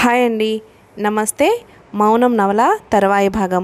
hi అండి నమస్తే మౌనం నవల తర్వాయి భాగం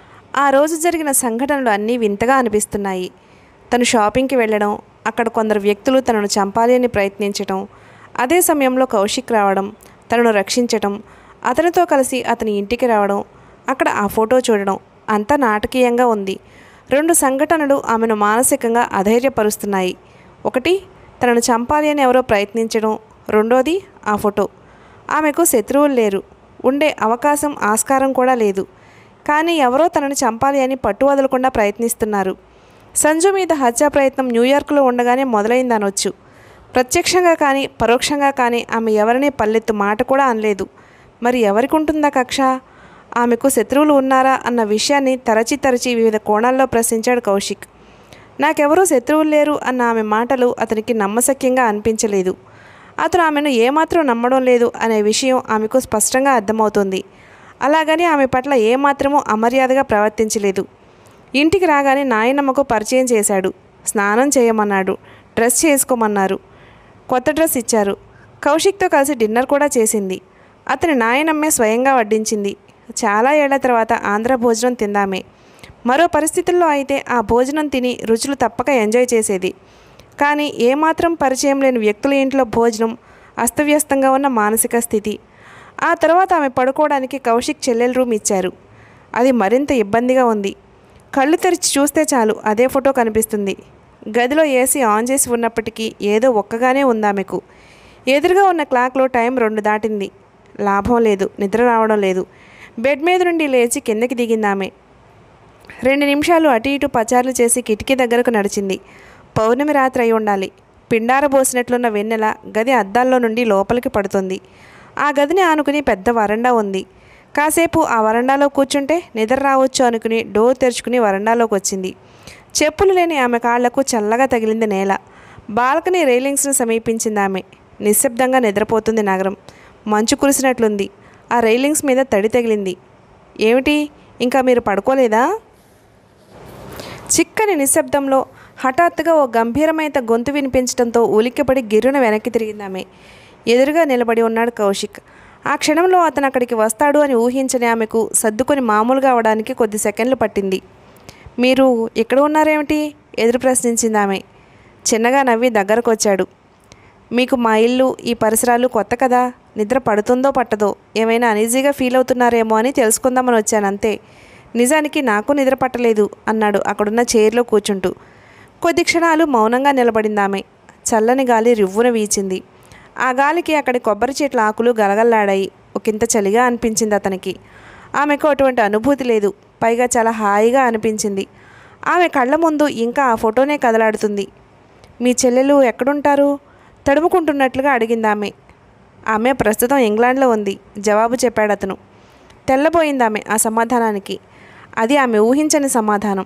ఆ రోజు జరిగిన సంఘటనలు అన్నీ వింతగా అనిపిస్తున్నాయి తను షాపింగ్కి వెళ్ళడం అక్కడ కొందరు వ్యక్తులు తనను చంపాలి అని ప్రయత్నించటం అదే సమయంలో కౌశిక్ రావడం తనను రక్షించటం అతనితో కలిసి అతని ఇంటికి రావడం అక్కడ ఆ ఫోటో చూడడం అంతా నాటకీయంగా ఉంది రెండు సంఘటనలు ఆమెను మానసికంగా అధైర్యపరుస్తున్నాయి ఒకటి తనను చంపాలి అని ఎవరో ప్రయత్నించడం రెండోది ఆ ఫోటో ఆమెకు శత్రువులు లేరు ఉండే అవకాశం ఆస్కారం కూడా లేదు కానీ ఎవరో తనను చంపాలి అని పట్టు వదలకుండా ప్రయత్నిస్తున్నారు సంజు మీద హత్యా ప్రయత్నం న్యూయార్క్లో ఉండగానే మొదలైందనొచ్చు ప్రత్యక్షంగా కానీ పరోక్షంగా కానీ ఆమె ఎవరిని పల్లెత్తు మాట కూడా అనలేదు మరి ఎవరికి ఉంటుందా కక్ష ఆమెకు శత్రువులు ఉన్నారా అన్న విషయాన్ని తరచి తరచి వివిధ కోణాల్లో ప్రశ్నించాడు కౌశిక్ నాకెవరూ శత్రువులు లేరు అన్న ఆమె మాటలు అతనికి నమ్మశక్యంగా అనిపించలేదు అతను ఆమెను ఏమాత్రం నమ్మడం లేదు అనే విషయం ఆమెకు స్పష్టంగా అర్థమవుతుంది అలాగని ఆమె పట్ల ఏమాత్రమూ అమర్యాదగా ప్రవర్తించలేదు ఇంటికి రాగానే నాయనమ్మకు పరిచయం చేశాడు స్నానం చేయమన్నాడు డ్రెస్ చేసుకోమన్నారు కొత్త డ్రెస్ ఇచ్చారు కౌశిక్తో కలిసి డిన్నర్ కూడా చేసింది అతని నాయనమ్మే స్వయంగా వడ్డించింది చాలా ఏళ్ల తర్వాత ఆంధ్ర భోజనం తిందామే మరో పరిస్థితుల్లో అయితే ఆ భోజనం తిని రుచులు తప్పక ఎంజాయ్ చేసేది కానీ ఏమాత్రం పరిచయం లేని వ్యక్తుల ఇంట్లో భోజనం అస్తవ్యస్తంగా ఉన్న మానసిక స్థితి ఆ తర్వాత ఆమె పడుకోవడానికి కౌశిక్ చెల్లెల రూమ్ ఇచ్చారు అది మరింత ఇబ్బందిగా ఉంది కళ్ళు తెరిచి చూస్తే చాలు అదే ఫోటో కనిపిస్తుంది గదిలో ఏసీ ఆన్ చేసి ఉన్నప్పటికీ ఏదో ఒక్కగానే ఉంది ఆమెకు ఎదురుగా ఉన్న క్లాక్లో టైం రెండు దాటింది లాభం లేదు నిద్ర రావడం లేదు బెడ్ మీద నుండి లేచి కిందకి దిగింది ఆమె రెండు నిమిషాలు అటు ఇటు పచారులు చేసి కిటికీ దగ్గరకు నడిచింది పౌర్ణమి రాత్రి అయి ఉండాలి పిండారబోసినట్లున్న వెన్నెల గది అద్దాల్లో నుండి లోపలికి పడుతుంది ఆ గదిని ఆనుకుని పెద్ద వరండా ఉంది కాసేపు ఆ వరండాలో కూర్చుంటే నిద్ర రావచ్చు అనుకుని డోర్ తెరుచుకుని వరండాలోకి వచ్చింది చెప్పులు లేని ఆమె కాళ్లకు చల్లగా తగిలింది నేల బాల్కనీ రైలింగ్స్ను సమీపించింది ఆమె నిశ్శబ్దంగా నిద్రపోతుంది నగరం మంచు కురిసినట్లుంది ఆ రైలింగ్స్ మీద తడి తగిలింది ఏమిటి ఇంకా మీరు పడుకోలేదా చిక్కని నిశ్శబ్దంలో హఠాత్తుగా ఓ గంభీరమైన గొంతు వినిపించడంతో ఉలిక్కిపడి గిర్రున వెనక్కి తిరిగింది ఆమె ఎదురుగా నిలబడి ఉన్నాడు కౌశిక్ ఆ క్షణంలో అతను అక్కడికి వస్తాడు అని ఊహించని ఆమెకు సర్దుకొని మామూలుగా అవడానికి కొద్ది సెకండ్లు పట్టింది మీరు ఇక్కడ ఉన్నారేమిటి ఎదురు ప్రశ్నించింది ఆమె చిన్నగా నవ్వి దగ్గరకు వచ్చాడు మీకు మా ఇల్లు ఈ పరిసరాలు కొత్త కదా నిద్ర పడుతుందో పట్టదో ఏమైనా అనీజీగా ఫీల్ అవుతున్నారేమో అని తెలుసుకుందామని వచ్చాను అంతే నిజానికి నాకు నిద్ర పట్టలేదు అన్నాడు అక్కడున్న చైర్లో కూర్చుంటూ కొద్ది క్షణాలు మౌనంగా నిలబడింది ఆమె చల్లని గాలి రివ్వున వీచింది ఆ గాలికి అక్కడి కొబ్బరి చెట్ల ఆకులు గలగల్లాడాయి ఒకంత చలిగా అనిపించింది అతనికి ఆమెకు అటువంటి అనుభూతి లేదు పైగా చాలా హాయిగా అనిపించింది ఆమె కళ్ళ ముందు ఇంకా ఆ ఫోటోనే కదలాడుతుంది మీ చెల్లెలు ఎక్కడుంటారు తడుముకుంటున్నట్లుగా అడిగింది ఆమె ఆమె ప్రస్తుతం ఇంగ్లాండ్లో ఉంది జవాబు చెప్పాడు అతను తెల్లబోయింది ఆమె ఆ సమాధానానికి అది ఆమె ఊహించని సమాధానం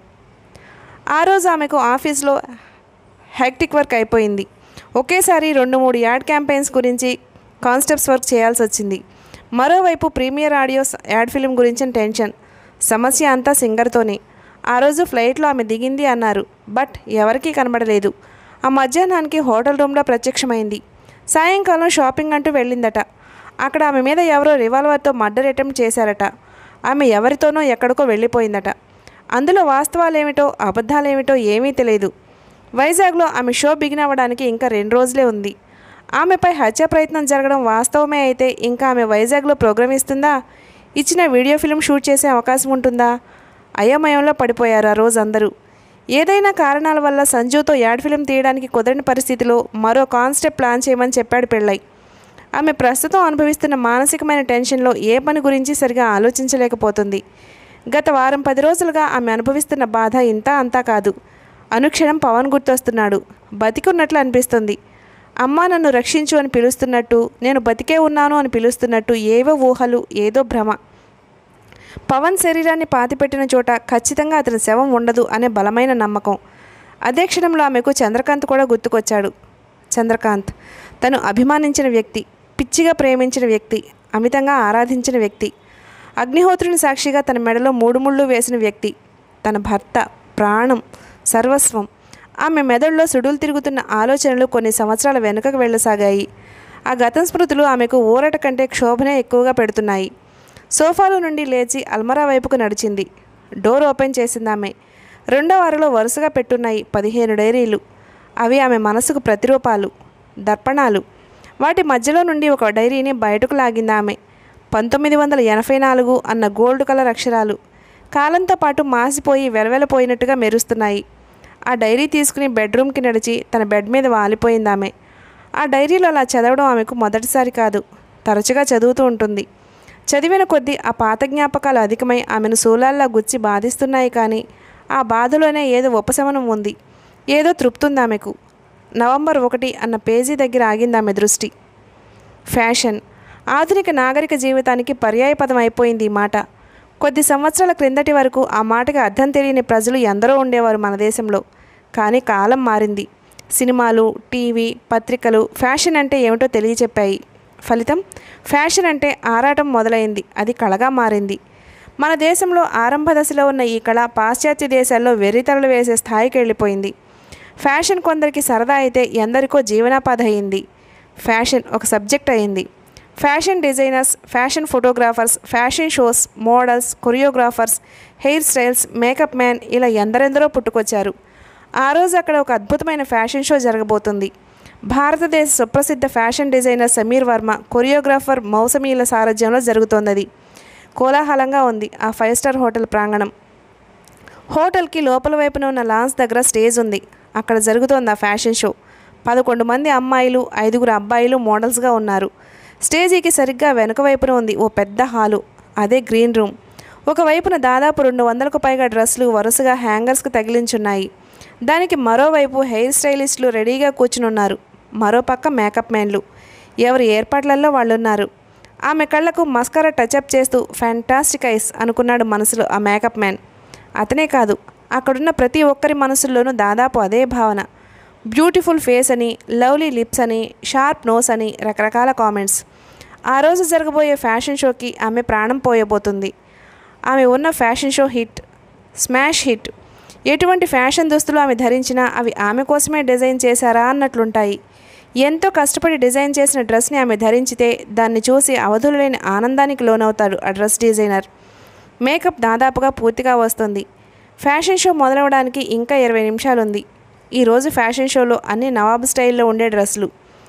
ఆ రోజు ఆమెకు ఆఫీస్లో హెక్టిక్ వర్క్ అయిపోయింది ఒకేసారి రెండు మూడు యాడ్ క్యాంపెయిన్స్ గురించి కాన్స్టెప్ట్స్ వర్క్ చేయాల్సి వచ్చింది మరోవైపు ప్రీమియర్ ఆడియోస్ యాడ్ ఫిలిం గురించిన టెన్షన్ సమస్య అంతా సింగర్తోనే ఆ రోజు ఫ్లైట్లో ఆమె దిగింది అన్నారు బట్ ఎవరికీ కనబడలేదు ఆ మధ్యాహ్నానికి హోటల్ రూమ్లో ప్రత్యక్షమైంది సాయంకాలం షాపింగ్ అంటూ వెళ్ళిందట అక్కడ ఆమె మీద ఎవరో రివాల్వర్తో మర్డర్ అటెంప్ట్ చేశారట ఆమె ఎవరితోనో ఎక్కడికో వెళ్ళిపోయిందట అందులో వాస్తవాలేమిటో అబద్ధాలేమిటో ఏమీ తెలియదు వైజాగ్లో ఆమె షో బిగిన్ అవ్వడానికి ఇంకా రెండు రోజులే ఉంది ఆమెపై హత్య ప్రయత్నం జరగడం వాస్తవమే అయితే ఇంకా ఆమె వైజాగ్లో ప్రోగ్రామ్ ఇస్తుందా ఇచ్చిన వీడియో ఫిల్మ్ షూట్ చేసే అవకాశం ఉంటుందా అయోమయంలో పడిపోయారు ఆ రోజు అందరూ ఏదైనా కారణాల వల్ల సంజుతో యాడ్ ఫిల్మ్ తీయడానికి కుదరని పరిస్థితిలో మరో కాన్స్టెప్ట్ ప్లాన్ చేయమని చెప్పాడు పెళ్ళై ఆమె ప్రస్తుతం అనుభవిస్తున్న మానసికమైన టెన్షన్లో ఏ పని గురించి సరిగా ఆలోచించలేకపోతుంది గత వారం పది రోజులుగా ఆమె అనుభవిస్తున్న బాధ ఇంత అంతా కాదు అనుక్షణం పవన్ గుర్తొస్తున్నాడు బతికున్నట్లు అనిపిస్తుంది అమ్మా నన్ను రక్షించు అని పిలుస్తున్నట్టు నేను బతికే ఉన్నాను అని పిలుస్తున్నట్టు ఏవో ఊహలు ఏదో భ్రమ పవన్ శరీరాన్ని పాతిపెట్టిన చోట ఖచ్చితంగా అతని శవం ఉండదు అనే బలమైన నమ్మకం అదే క్షణంలో ఆమెకు చంద్రకాంత్ కూడా గుర్తుకొచ్చాడు చంద్రకాంత్ తను అభిమానించిన వ్యక్తి పిచ్చిగా ప్రేమించిన వ్యక్తి అమితంగా ఆరాధించిన వ్యక్తి అగ్నిహోత్రుని సాక్షిగా తన మెడలో మూడు ముళ్ళు వేసిన వ్యక్తి తన భర్త ప్రాణం సర్వస్వం ఆమె మెదడులో సుడులు తిరుగుతున్న ఆలోచనలు కొన్ని సంవత్సరాల వెనుకకు వెళ్ళసాగాయి ఆ గతం స్మృతులు ఆమెకు ఊరట కంటే క్షోభనే ఎక్కువగా పెడుతున్నాయి సోఫాలో నుండి లేచి అల్మరా వైపుకు నడిచింది డోర్ ఓపెన్ చేసింది ఆమె రెండో వారిలో వరుసగా పెట్టున్నాయి పదిహేను డైరీలు అవి ఆమె మనసుకు ప్రతిరూపాలు దర్పణాలు వాటి మధ్యలో నుండి ఒక డైరీని బయటకు లాగింది ఆమె పంతొమ్మిది వందల ఎనభై నాలుగు అన్న గోల్డ్ కలర్ అక్షరాలు కాలంతో పాటు మాసిపోయి వెలవెలపోయినట్టుగా మెరుస్తున్నాయి ఆ డైరీ తీసుకుని బెడ్రూమ్కి నడిచి తన బెడ్ మీద వాలిపోయింది ఆమె ఆ డైరీలో అలా చదవడం ఆమెకు మొదటిసారి కాదు తరచుగా చదువుతూ ఉంటుంది చదివిన కొద్దీ ఆ పాత జ్ఞాపకాలు అధికమై ఆమెను శూలాల్లా గుచ్చి బాధిస్తున్నాయి కానీ ఆ బాధలోనే ఏదో ఉపశమనం ఉంది ఏదో తృప్తుంది ఆమెకు నవంబర్ ఒకటి అన్న పేజీ దగ్గర ఆగింది ఆమె దృష్టి ఫ్యాషన్ ఆధునిక నాగరిక జీవితానికి పర్యాయపదం అయిపోయింది ఈ మాట కొద్ది సంవత్సరాల క్రిందటి వరకు ఆ మాటకి అర్థం తెలియని ప్రజలు ఎందరో ఉండేవారు మన దేశంలో కానీ కాలం మారింది సినిమాలు టీవీ పత్రికలు ఫ్యాషన్ అంటే ఏమిటో తెలియచెప్పాయి ఫలితం ఫ్యాషన్ అంటే ఆరాటం మొదలైంది అది కళగా మారింది మన దేశంలో ఆరంభ దశలో ఉన్న ఈ కళ పాశ్చాత్య దేశాల్లో వెర్రితరలు వేసే స్థాయికి వెళ్ళిపోయింది ఫ్యాషన్ కొందరికి సరదా అయితే ఎందరికో జీవనాపాధి అయింది ఫ్యాషన్ ఒక సబ్జెక్ట్ అయింది fashion designers fashion photographers fashion shows models choreographers hair styles makeup man ఇలా ఎందరెందరో పుట్టుకొచ్చారు ఆ రోజు అక్కడ ఒక అద్భుతమైన ఫ్యాషన్ షో జరగబోతుంది భారతదేశ సుప్రసిద్ధ fashion designer Sameer Varma choreographer మౌసమీల సారథ్యంలో జరుగుతోంది అది కోలాహలంగా ఉంది ఆ ఫైవ్ స్టార్ హోటల్ ప్రాంగణం హోటల్కి లోపల వైపున ఉన్న లాన్స్ దగ్గర స్టేజ్ ఉంది అక్కడ జరుగుతోంది ఆ ఫ్యాషన్ షో పదకొండు మంది అమ్మాయిలు ఐదుగురు అబ్బాయిలు మోడల్స్గా ఉన్నారు స్టేజీకి సరిగ్గా వెనుక వైపున ఉంది ఓ పెద్ద హాలు అదే గ్రీన్ రూమ్ ఒకవైపున దాదాపు రెండు వందలకు పైగా డ్రెస్సులు వరుసగా హ్యాంగర్స్కి తగిలించున్నాయి దానికి మరోవైపు హెయిర్ స్టైలిస్టులు రెడీగా కూర్చునున్నారు మరోపక్క మేకప్ మ్యాన్లు ఎవరి ఏర్పాట్లలో వాళ్ళున్నారు ఆమె కళ్ళకు మస్కరా టచ్అప్ చేస్తూ ఫ్యాంటాస్టిక్ ఐస్ అనుకున్నాడు మనసులో ఆ మేకప్ మ్యాన్ అతనే కాదు అక్కడున్న ప్రతి ఒక్కరి మనసుల్లోనూ దాదాపు అదే భావన బ్యూటిఫుల్ ఫేస్ అని లవ్లీ లిప్స్ అని షార్ప్ నోస్ అని రకరకాల కామెంట్స్ ఆ రోజు జరగబోయే ఫ్యాషన్ షోకి ఆమె ప్రాణం పోయబోతుంది ఆమె ఉన్న fashion show hit smash hit ఎటువంటి ఫ్యాషన్ దుస్తులు ఆమె ధరించినా అవి ఆమె కోసమే డిజైన్ చేశారా అన్నట్లుంటాయి ఎంతో కష్టపడి డిజైన్ చేసిన డ్రెస్ని ఆమె ధరించితే దాన్ని చూసి అవధులేని ఆనందానికి లోనవుతాడు ఆ డ్రెస్ డిజైనర్ మేకప్ దాదాపుగా పూర్తిగా వస్తుంది ఫ్యాషన్ షో మొదలవడానికి ఇంకా ఇరవై నిమిషాలుంది ఈరోజు ఫ్యాషన్ షోలో అన్ని నవాబ్ స్టైల్లో ఉండే డ్రెస్సులు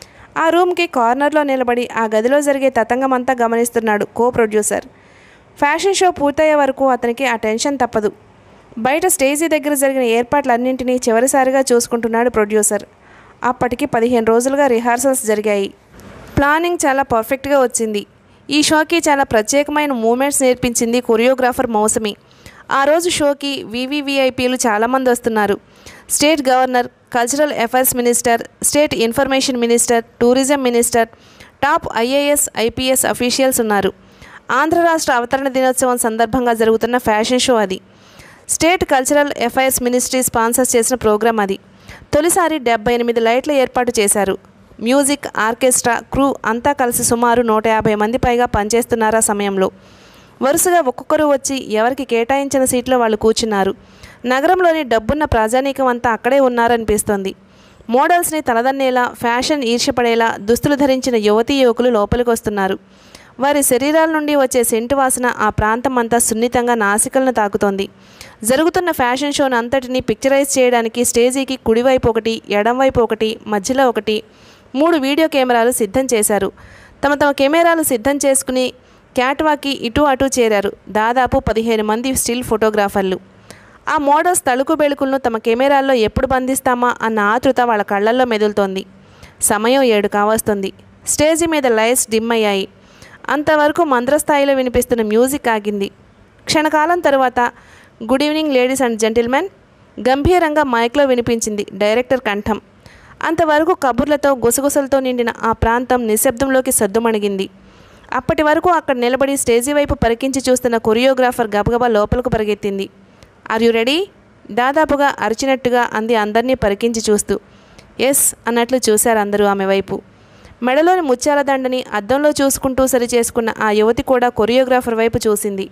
ఆ రూమ్కి కార్నర్లో నిలబడి ఆ గదిలో జరిగే తతంగమంతా గమనిస్తున్నాడు కో ప్రొడ్యూసర్ ఫ్యాషన్ షో పూర్తయ్యే వరకు అతనికి ఆ టెన్షన్ తప్పదు బయట స్టేజీ దగ్గర జరిగిన ఏర్పాట్లన్నింటినీ చివరిసారిగా చూసుకుంటున్నాడు ప్రొడ్యూసర్ అప్పటికి పదిహేను రోజులుగా రిహార్సల్స్ జరిగాయి ప్లానింగ్ చాలా పర్ఫెక్ట్గా వచ్చింది ఈ షోకి చాలా ప్రత్యేకమైన మూమెంట్స్ నేర్పించింది కొరియోగ్రాఫర్ మౌసమి ఆ రోజు షోకి వివివిఐపీలు చాలామంది వస్తున్నారు state governor cultural affairs minister state information minister tourism minister top IAS IPS officials ఉన్నారు ఆంధ్ర రాష్ట్ర అవతరణ దినోత్సవం సందర్భంగా జరుగుతున్న ఫ్యాషన్ షో అది state cultural affairs ministry sponsor చేసిన ప్రోగ్రాం అది తొలిసారి డెబ్బై ఎనిమిది లైట్ల ఏర్పాటు చేశారు మ్యూజిక్ ఆర్కెస్ట్రా క్రూ అంతా కలిసి సుమారు నూట యాభై మంది పైగా పనిచేస్తున్నారు ఆ సమయంలో వరుసగా ఒక్కొక్కరు వచ్చి ఎవరికి కేటాయించిన సీట్లో వాళ్ళు కూర్చున్నారు నగరంలోని డబ్బున్న ప్రజానీకం అంతా అక్కడే ఉన్నారనిపిస్తోంది మోడల్స్ని తలదన్నేలా ఫ్యాషన్ ఈర్ష్యపడేలా దుస్తులు ధరించిన యువతీ యువకులు లోపలికి వస్తున్నారు వారి శరీరాల నుండి వచ్చే సెంటు వాసన ఆ ప్రాంతం అంతా సున్నితంగా నాసికలను తాకుతోంది జరుగుతున్న ఫ్యాషన్ షోను అంతటిని పిక్చరైజ్ చేయడానికి స్టేజీకి కుడివైపు ఒకటి ఎడంవైపు ఒకటి మధ్యలో ఒకటి మూడు వీడియో కెమెరాలు సిద్ధం చేశారు తమ తమ కెమెరాలు సిద్ధం చేసుకుని క్యాట్వాకి ఇటు అటు చేరారు దాదాపు పదిహేను మంది స్టిల్ ఫోటోగ్రాఫర్లు ఆ మోడల్స్ తలుకు బెళుకులను తమ కెమెరాల్లో ఎప్పుడు బంధిస్తామా అన్న ఆతృత వాళ్ళ కళ్ళల్లో మెదులుతోంది సమయం ఏడు కావస్తుంది స్టేజి మీద లైట్స్ డిమ్ అయ్యాయి అంతవరకు మంద్రస్థాయిలో వినిపిస్తున్న మ్యూజిక్ ఆగింది క్షణకాలం తరువాత good evening ladies and gentlemen గంభీరంగా మైక్లో వినిపించింది డైరెక్టర్ కంఠం అంతవరకు కబుర్లతో గుసగుసలతో నిండిన ఆ ప్రాంతం నిశ్శబ్దంలోకి సద్దుమణిగింది అప్పటి వరకు అక్కడ నిలబడి స్టేజీ వైపు పరికించి చూస్తున్న కొరియోగ్రాఫర్ గబగబా లోపలకు పరిగెత్తింది ఆర్ యు రెడీ దాదాపుగా అరిచినట్టుగా అంది అందరినీ పరికించి చూస్తూ ఎస్ అన్నట్లు చూశారు అందరూ ఆమె వైపు మెడలోని ముత్యాల దండని అద్దంలో చూసుకుంటూ సరి చేసుకున్న ఆ యువతి కూడా కొరియోగ్రాఫర్ వైపు చూసింది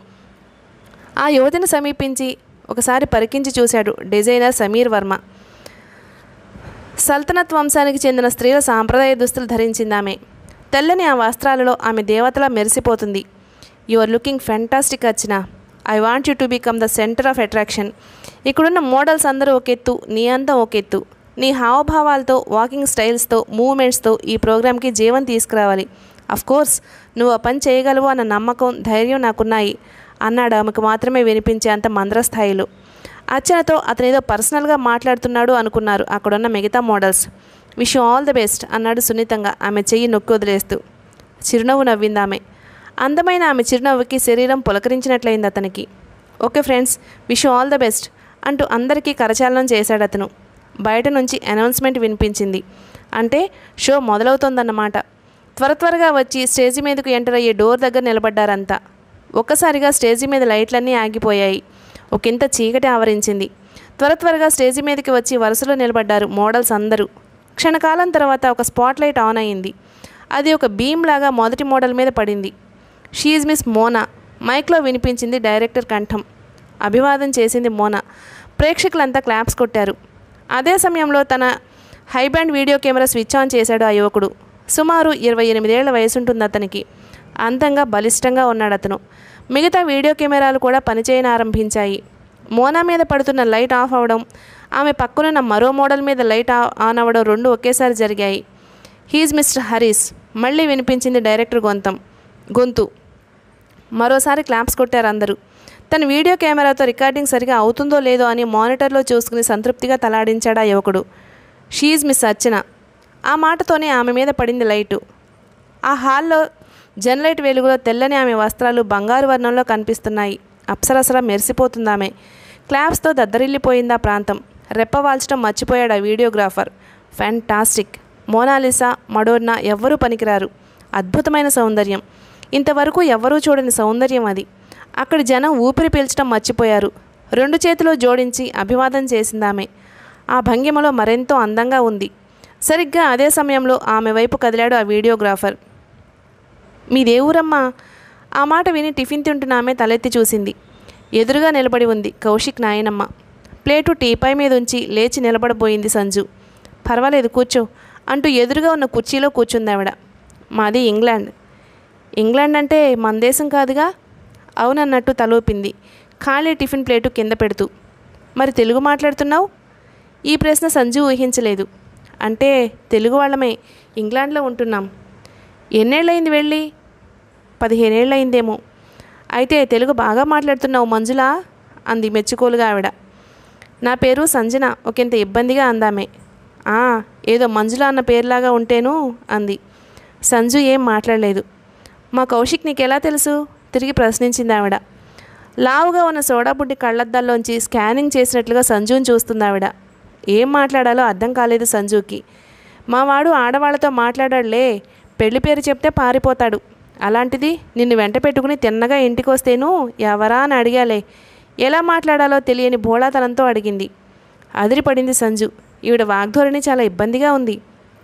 ఆ యువతిని సమీపించి ఒకసారి పరికించి చూశాడు డిజైనర్ సమీర్ వర్మ సల్తనత్ వంశానికి చెందిన స్త్రీల సాంప్రదాయ దుస్తులు ధరించింది ఆమె తెల్లని ఆ వస్త్రాలలో ఆమె దేవతలా మెరిసిపోతుంది you are looking fantastic Archana I want you to become the centre of attraction ఇక్కడున్న మోడల్స్ అందరూ ఒక ఎత్తు నీ అందం ఒక ఎత్తు నీ హావభావాలతో వాకింగ్ స్టైల్స్తో మూమెంట్స్తో ఈ ప్రోగ్రామ్కి జీవం తీసుకురావాలి అఫ్ కోర్స్ నువ్వు ఆ పని చేయగలవు అన్న నమ్మకం ధైర్యం నాకున్నాయి అన్నాడు ఆమెకు మాత్రమే వినిపించే అంత మంద్రస్థాయిలో అర్చనతో అతనేదో పర్సనల్గా మాట్లాడుతున్నాడు అనుకున్నారు అక్కడున్న మిగతా models wish all the best అన్నాడు సున్నితంగా ఆమె చెయ్యి నొక్కి వదిలేస్తూ చిరునవ్వు నవ్వింది ఆమె అందమైన ఆమె చిరునవ్వుకి శరీరం పులకరించినట్లయింది అతనికి okay friends wish all the best అంటూ అందరికీ కరచాలనం చేశాడు అతను బయట నుంచి అనౌన్స్మెంట్ వినిపించింది అంటే షో మొదలవుతోందన్నమాట త్వర త్వరగా వచ్చి స్టేజి మీదకు ఎంటర్ అయ్యే డోర్ దగ్గర నిలబడ్డారంతా ఒక్కసారిగా స్టేజి మీద లైట్లన్నీ ఆగిపోయాయి ఒకంత చీకటి ఆవరించింది త్వర త్వరగా స్టేజి మీదకి వచ్చి వరుసలో నిలబడ్డారు మోడల్స్ అందరూ క్షణకాలం తర్వాత ఒక స్పాట్ లైట్ ఆన్ అయింది అది ఒక బీమ్ లాగా మొదటి మోడల్ మీద పడింది షీజ్ మిస్ మోనా మైక్లో వినిపించింది డైరెక్టర్ కంఠం అభివాదం చేసింది మోనా ప్రేక్షకులంతా క్లాప్స్ కొట్టారు అదే సమయంలో తన high band video camera switch on చేశాడు ఆ యువకుడు సుమారు ఇరవై ఎనిమిదేళ్ల వయసుంటుంది అతనికి అందంగా బలిష్టంగా ఉన్నాడు అతను మిగతా వీడియో కెమెరాలు కూడా పనిచేయని ఆరంభించాయి మోనా మీద పడుతున్న లైట్ ఆఫ్ అవడం ఆమె పక్కనున్న మరో మోడల్ మీద లైట్ ఆ- ఆన్ అవ్వడం రెండు ఒకేసారి జరిగాయి హీజ్ మిస్టర్ హరీస్ మళ్ళీ వినిపించింది డైరెక్టర్ గొంతం గొంతు మరోసారి క్లాప్స్ కొట్టారు అందరూ తన వీడియో కెమెరాతో రికార్డింగ్ సరిగా అవుతుందో లేదో అని మానిటర్లో చూసుకుని సంతృప్తిగా తలాడించాడు ఆ యువకుడు షీజ్ మిస్ అర్చన ఆ మాటతోనే ఆమె మీద పడింది లైటు ఆ హాల్లో జనలైట్ వెలుగులో తెల్లని ఆమె వస్త్రాలు బంగారు వర్ణంలో కనిపిస్తున్నాయి అప్సరసరా మెరిసిపోతుంది ఆమె క్లాప్స్తో దద్దరిల్లిపోయింది ఆ ప్రాంతం రెప్పవాల్చడం మర్చిపోయాడు ఆ వీడియోగ్రాఫర్ ఫ్యాంటాస్టిక్ మోనాలిసా మడోర్నా ఎవ్వరూ పనికిరారు అద్భుతమైన సౌందర్యం ఇంతవరకు ఎవ్వరూ చూడని సౌందర్యం అది అక్కడి జనం ఊపిరి పీల్చడం మర్చిపోయారు రెండు చేతులు జోడించి అభివాదం చేసిందామె ఆ భంగిమలో మరెంతో అందంగా ఉంది సరిగ్గా అదే సమయంలో ఆమె వైపు కదిలాడు ఆ వీడియోగ్రాఫర్ మీదే ఊరమ్మా ఆ మాట విని టిఫిన్ తింటున్న ఆమె తలెత్తి చూసింది ఎదురుగా నిలబడి ఉంది కౌశిక్ నాయనమ్మ ప్లేటు టీపై మీద ఉంచి లేచి నిలబడబోయింది సంజు పర్వాలేదు కూర్చో అంటూ ఎదురుగా ఉన్న కుర్చీలో కూర్చుంది ఆవిడ మాది ఇంగ్లాండ్ ఇంగ్లాండ్ అంటే మన దేశం కాదుగా అవునన్నట్టు తలూపింది ఖాళీ టిఫిన్ ప్లేటు కింద పెడుతూ మరి తెలుగు మాట్లాడుతున్నావు ఈ ప్రశ్న సంజు ఊహించలేదు అంటే తెలుగు వాళ్ళమే ఇంగ్లాండ్లో ఉంటున్నాం ఎన్నేళ్ళయింది వెళ్ళి పదిహేనేళ్ళయిందేమో అయితే తెలుగు బాగా మాట్లాడుతున్నావు మంజులా అంది మెచ్చుకోలుగా ఆవిడ నా పేరు సంజన ఒకంత ఇబ్బందిగా అందామే "ఆ, ఏదో మంజుల అన్న పేరులాగా ఉంటేను అంది సంజు ఏం మాట్లాడలేదు మా కౌశిక్ నీకెలా తెలుసు తిరిగి ప్రశ్నించింది ఆవిడ లావుగా ఉన్న సోడా బుడ్డి కళ్ళద్దాల్లోంచి స్కానింగ్ చేసినట్లుగా సంజుని చూస్తుంది ఆవిడ ఏం మాట్లాడాలో అర్థం కాలేదు సంజుకి మావాడు ఆడవాళ్లతో మాట్లాడాడులే పెళ్లి పేరు చెప్తే పారిపోతాడు అలాంటిది నిన్ను వెంట పెట్టుకుని తిన్నగా ఇంటికి వస్తేను ఎవరా అని అడిగాలే ఎలా మాట్లాడాలో తెలియని భోళాతనంతో అడిగింది అదిరిపడింది సంజు ఈవిడ వాగ్ధోరణి చాలా ఇబ్బందిగా ఉంది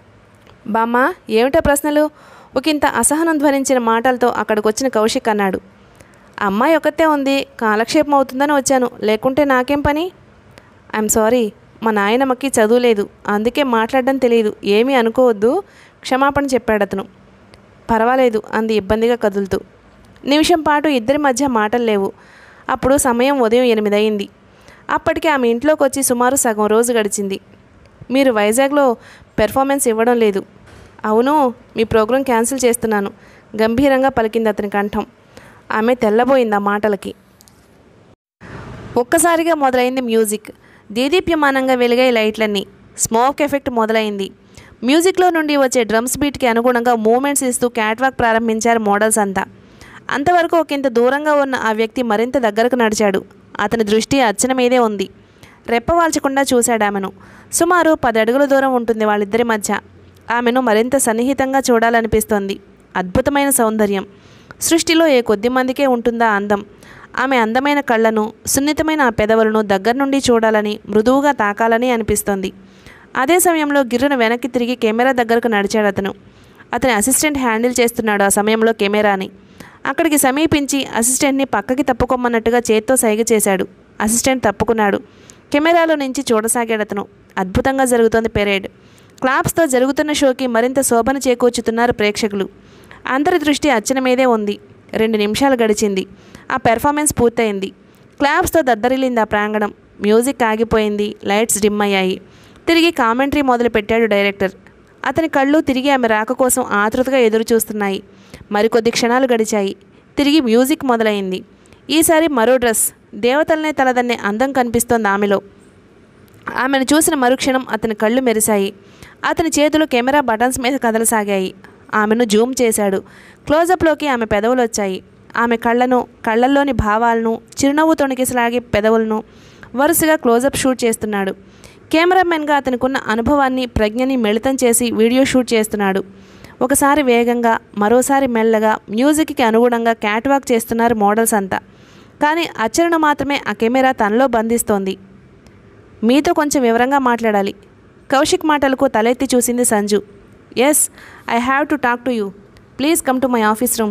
బామ్మ ఏమిటా ప్రశ్నలు ఒకంత అసహనం ధ్వనించిన మాటలతో అక్కడికి వచ్చిన కౌశిక్ అన్నాడు అమ్మాయి ఒకతే ఉంది కాలక్షేపం అవుతుందని వచ్చాను లేకుంటే నాకేం పని ఐఎమ్ సారీ మా నాయనమ్మకి చదువు లేదు అందుకే మాట్లాడడం తెలియదు ఏమీ అనుకోవద్దు క్షమాపణ చెప్పాడు అతను పర్వాలేదు అంది ఇబ్బందిగా కదులుతూ నిమిషం పాటు ఇద్దరి మధ్య మాటలు లేవు అప్పుడు సమయం ఉదయం ఎనిమిది అయింది అప్పటికి ఆమె ఇంట్లోకి వచ్చి సుమారు సగం రోజు గడిచింది మీరు వైజాగ్లో పెర్ఫార్మెన్స్ ఇవ్వడం లేదు అవును మీ ప్రోగ్రాం క్యాన్సిల్ చేస్తున్నాను గంభీరంగా పలికింది అతని కంఠం ఆమె తెల్లబోయింది ఆ మాటలకి ఒక్కసారిగా మొదలైంది మ్యూజిక్ దేదీప్యమానంగా వెలిగాయి లైట్లన్నీ స్మోక్ ఎఫెక్ట్ మొదలైంది మ్యూజిక్లో నుండి వచ్చే డ్రమ్స్ బీట్కి అనుగుణంగా మూమెంట్స్ ఇస్తూ క్యాట్వాక్ ప్రారంభించారు మోడల్స్ అంతా అంతవరకు ఒకంత దూరంగా ఉన్న ఆ వ్యక్తి మరింత దగ్గరకు నడిచాడు అతని దృష్టి అర్చన మీదే ఉంది రెప్పవాల్చకుండా చూశాడు ఆమెను సుమారు పది అడుగుల దూరం ఉంటుంది వాళ్ళిద్దరి మధ్య ఆమెను మరింత సన్నిహితంగా చూడాలనిపిస్తోంది అద్భుతమైన సౌందర్యం సృష్టిలో ఏ కొద్ది మందికే ఉంటుందా అందం ఆమె అందమైన కళ్ళను సున్నితమైన ఆ పెదవులను దగ్గర నుండి చూడాలని మృదువుగా తాకాలని అనిపిస్తోంది అదే సమయంలో గిర్రున వెనక్కి తిరిగి కెమెరా దగ్గరకు నడిచాడు అతను అతని అసిస్టెంట్ హ్యాండిల్ చేస్తున్నాడు ఆ సమయంలో కెమెరాని అక్కడికి సమీపించి అసిస్టెంట్ని పక్కకి తప్పుకోమన్నట్టుగా చేత్తో సైగ చేశాడు అసిస్టెంట్ తప్పుకున్నాడు కెమెరాలో నుంచి చూడసాగాడు అతను అద్భుతంగా జరుగుతోంది పెరేడ్ క్లాప్స్తో జరుగుతున్న షోకి మరింత శోభను చేకూర్చుతున్నారు ప్రేక్షకులు అందరి దృష్టి అచ్చన మీదే ఉంది రెండు నిమిషాలు గడిచింది ఆ పెర్ఫార్మెన్స్ పూర్తయింది క్లాప్స్తో దద్దరిల్లింది ఆ ప్రాంగణం మ్యూజిక్ ఆగిపోయింది లైట్స్ డిమ్ అయ్యాయి తిరిగి కామెంటరీ మొదలుపెట్టాడు డైరెక్టర్ అతని కళ్ళు తిరిగి ఆమె రాక కోసం ఆతృతగా ఎదురు చూస్తున్నాయి మరికొద్ది క్షణాలు గడిచాయి తిరిగి మ్యూజిక్ మొదలైంది ఈసారి మరో డ్రెస్ దేవతలనే తలదన్నే అందం కనిపిస్తోంది ఆమెలో ఆమెను చూసిన మరుక్షణం అతని కళ్ళు మెరిశాయి అతని చేతులు కెమెరా బటన్స్ మీద కదలసాగాయి ఆమెను జూమ్ చేశాడు క్లోజప్లోకి ఆమె పెదవులు వచ్చాయి ఆమె కళ్ళను కళ్ళల్లోని భావాలను చిరునవ్వు తొణికిసలాగే పెదవులను వరుసగా క్లోజప్ షూట్ చేస్తున్నాడు కెమెరామెన్గా అతనికున్న అనుభవాన్ని ప్రజ్ఞని మిళితం చేసి వీడియో షూట్ చేస్తున్నాడు ఒకసారి వేగంగా మరోసారి మెల్లగా మ్యూజిక్కి అనుగుణంగా క్యాట్ వాక్ చేస్తున్నారు మోడల్స్ అంతా కానీ అచ్చరను మాత్రమే ఆ కెమెరా తనలో బంధిస్తోంది మీతో కొంచెం వివరంగా మాట్లాడాలి కౌశిక్ మాటలకు తలెత్తి చూసింది Sanju yes I have to talk to you please come to my office room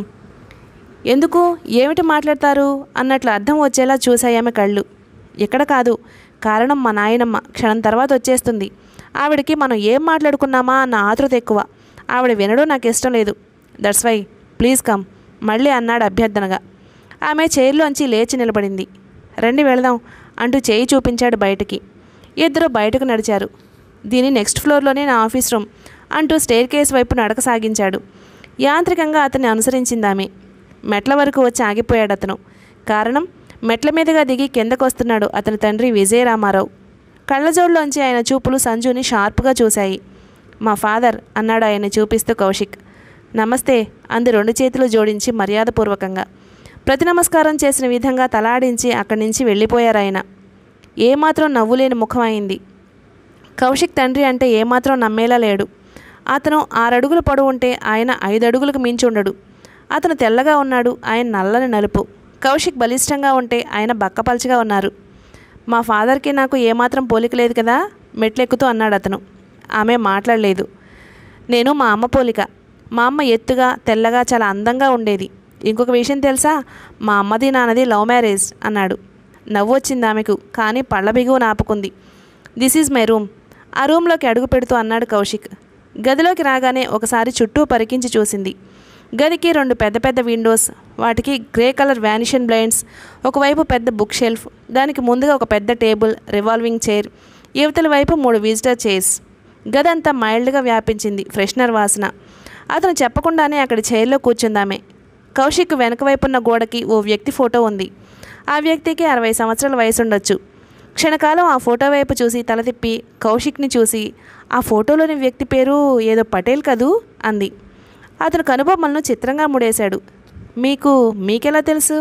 ఎందుకు ఏమిటి మాట్లాడతారు అన్నట్లు అర్థం వచ్చేలా చూశాయి ఆమె కళ్ళు ఇక్కడ కాదు కారణం మా నాయనమ్మ క్షణం తర్వాత వచ్చేస్తుంది ఆవిడకి మనం ఏం మాట్లాడుకున్నామా అన్న ఆతృత ఎక్కువ ఆవిడ వినడం నాకు ఇష్టం లేదు దట్స్ వై ప్లీజ్ కమ్ మళ్ళీ అన్నాడు అభ్యర్థనగా ఆమె చైర్లోంచి లేచి నిలబడింది రండి వెళదాం అంటూ చేయి చూపించాడు బయటికి ఇద్దరు బయటకు నడిచారు దీని నెక్స్ట్ ఫ్లోర్లోనే నా ఆఫీస్ రూమ్ అంటూ స్టేర్ కేస్ వైపు నడక సాగించాడు యాంత్రికంగా అతన్ని అనుసరించింది ఆమె మెట్ల వరకు వచ్చి ఆగిపోయాడు అతను కారణం మెట్ల మీదుగా దిగి కిందకు వస్తున్నాడు అతని తండ్రి విజయరామారావు కళ్ళజోడులోంచి ఆయన చూపులు సంజుని షార్ప్గా చూశాయి మా ఫాదర్ అన్నాడు ఆయన్ని చూపిస్తూ కౌశిక్ నమస్తే అంది రెండు చేతులు జోడించి మర్యాదపూర్వకంగా ప్రతి నమస్కారం చేసిన విధంగా తలాడించి అక్కడి నుంచి వెళ్ళిపోయారు ఆయన ఏమాత్రం నవ్వులేని ముఖం అయింది కౌశిక్ తండ్రి అంటే ఏమాత్రం నమ్మేలా లేడు అతను ఆరడుగులు పొడవు ఉంటే ఆయన ఐదు అడుగులకు మించి ఉండడు అతను తెల్లగా ఉన్నాడు ఆయన నల్లని నలుపు కౌశిక్ బలిష్టంగా ఉంటే ఆయన బక్కపల్చగా ఉన్నారు మా ఫాదర్కి నాకు ఏమాత్రం పోలిక లేదు కదా మెట్లెక్కుతూ అన్నాడు అతను ఆమె మాట్లాడలేదు నేను మా అమ్మ పోలిక మా అమ్మ ఎత్తుగా తెల్లగా చాలా అందంగా ఉండేది ఇంకొక విషయం తెలుసా మా అమ్మది నాన్నది లవ్ మ్యారేజ్ అన్నాడు నవ్వు వచ్చింది ఆమెకు కానీ పళ్ళ బిగువు నాపుకుంది దిస్ ఈజ్ మై రూమ్ ఆ రూమ్లోకి అడుగు పెడుతూ అన్నాడు కౌశిక్ గదిలోకి రాగానే ఒకసారి చుట్టూ పరికించి చూసింది గదికి రెండు పెద్ద పెద్ద విండోస్ వాటికి గ్రే కలర్ వ్యానిషన్ బ్లైండ్స్ ఒకవైపు పెద్ద బుక్ షెల్ఫ్ దానికి ముందుగా ఒక పెద్ద టేబుల్ రివాల్వింగ్ చైర్ యువతల వైపు మూడు విజిటర్ చైర్స్ గదంతా మైల్డ్గా వ్యాపించింది ఫ్రెషనర్ వాసన అతను చెప్పకుండానే అక్కడి చైర్లో కూర్చుందామే కౌశిక్ వెనక వైపున్న గోడకి ఓ వ్యక్తి ఫోటో ఉంది ఆ వ్యక్తికి అరవై సంవత్సరాల వయసు ఉండొచ్చు క్షణకాలం ఆ ఫోటో వైపు చూసి తల తిప్పి కౌశిక్ని చూసి ఆ ఫోటోలోని వ్యక్తి పేరు ఏదో పటేల్ కదూ అంది అతను కనుబొమ్మలను చిత్రంగా ముడేశాడు మీకు మీకెలా తెలుసు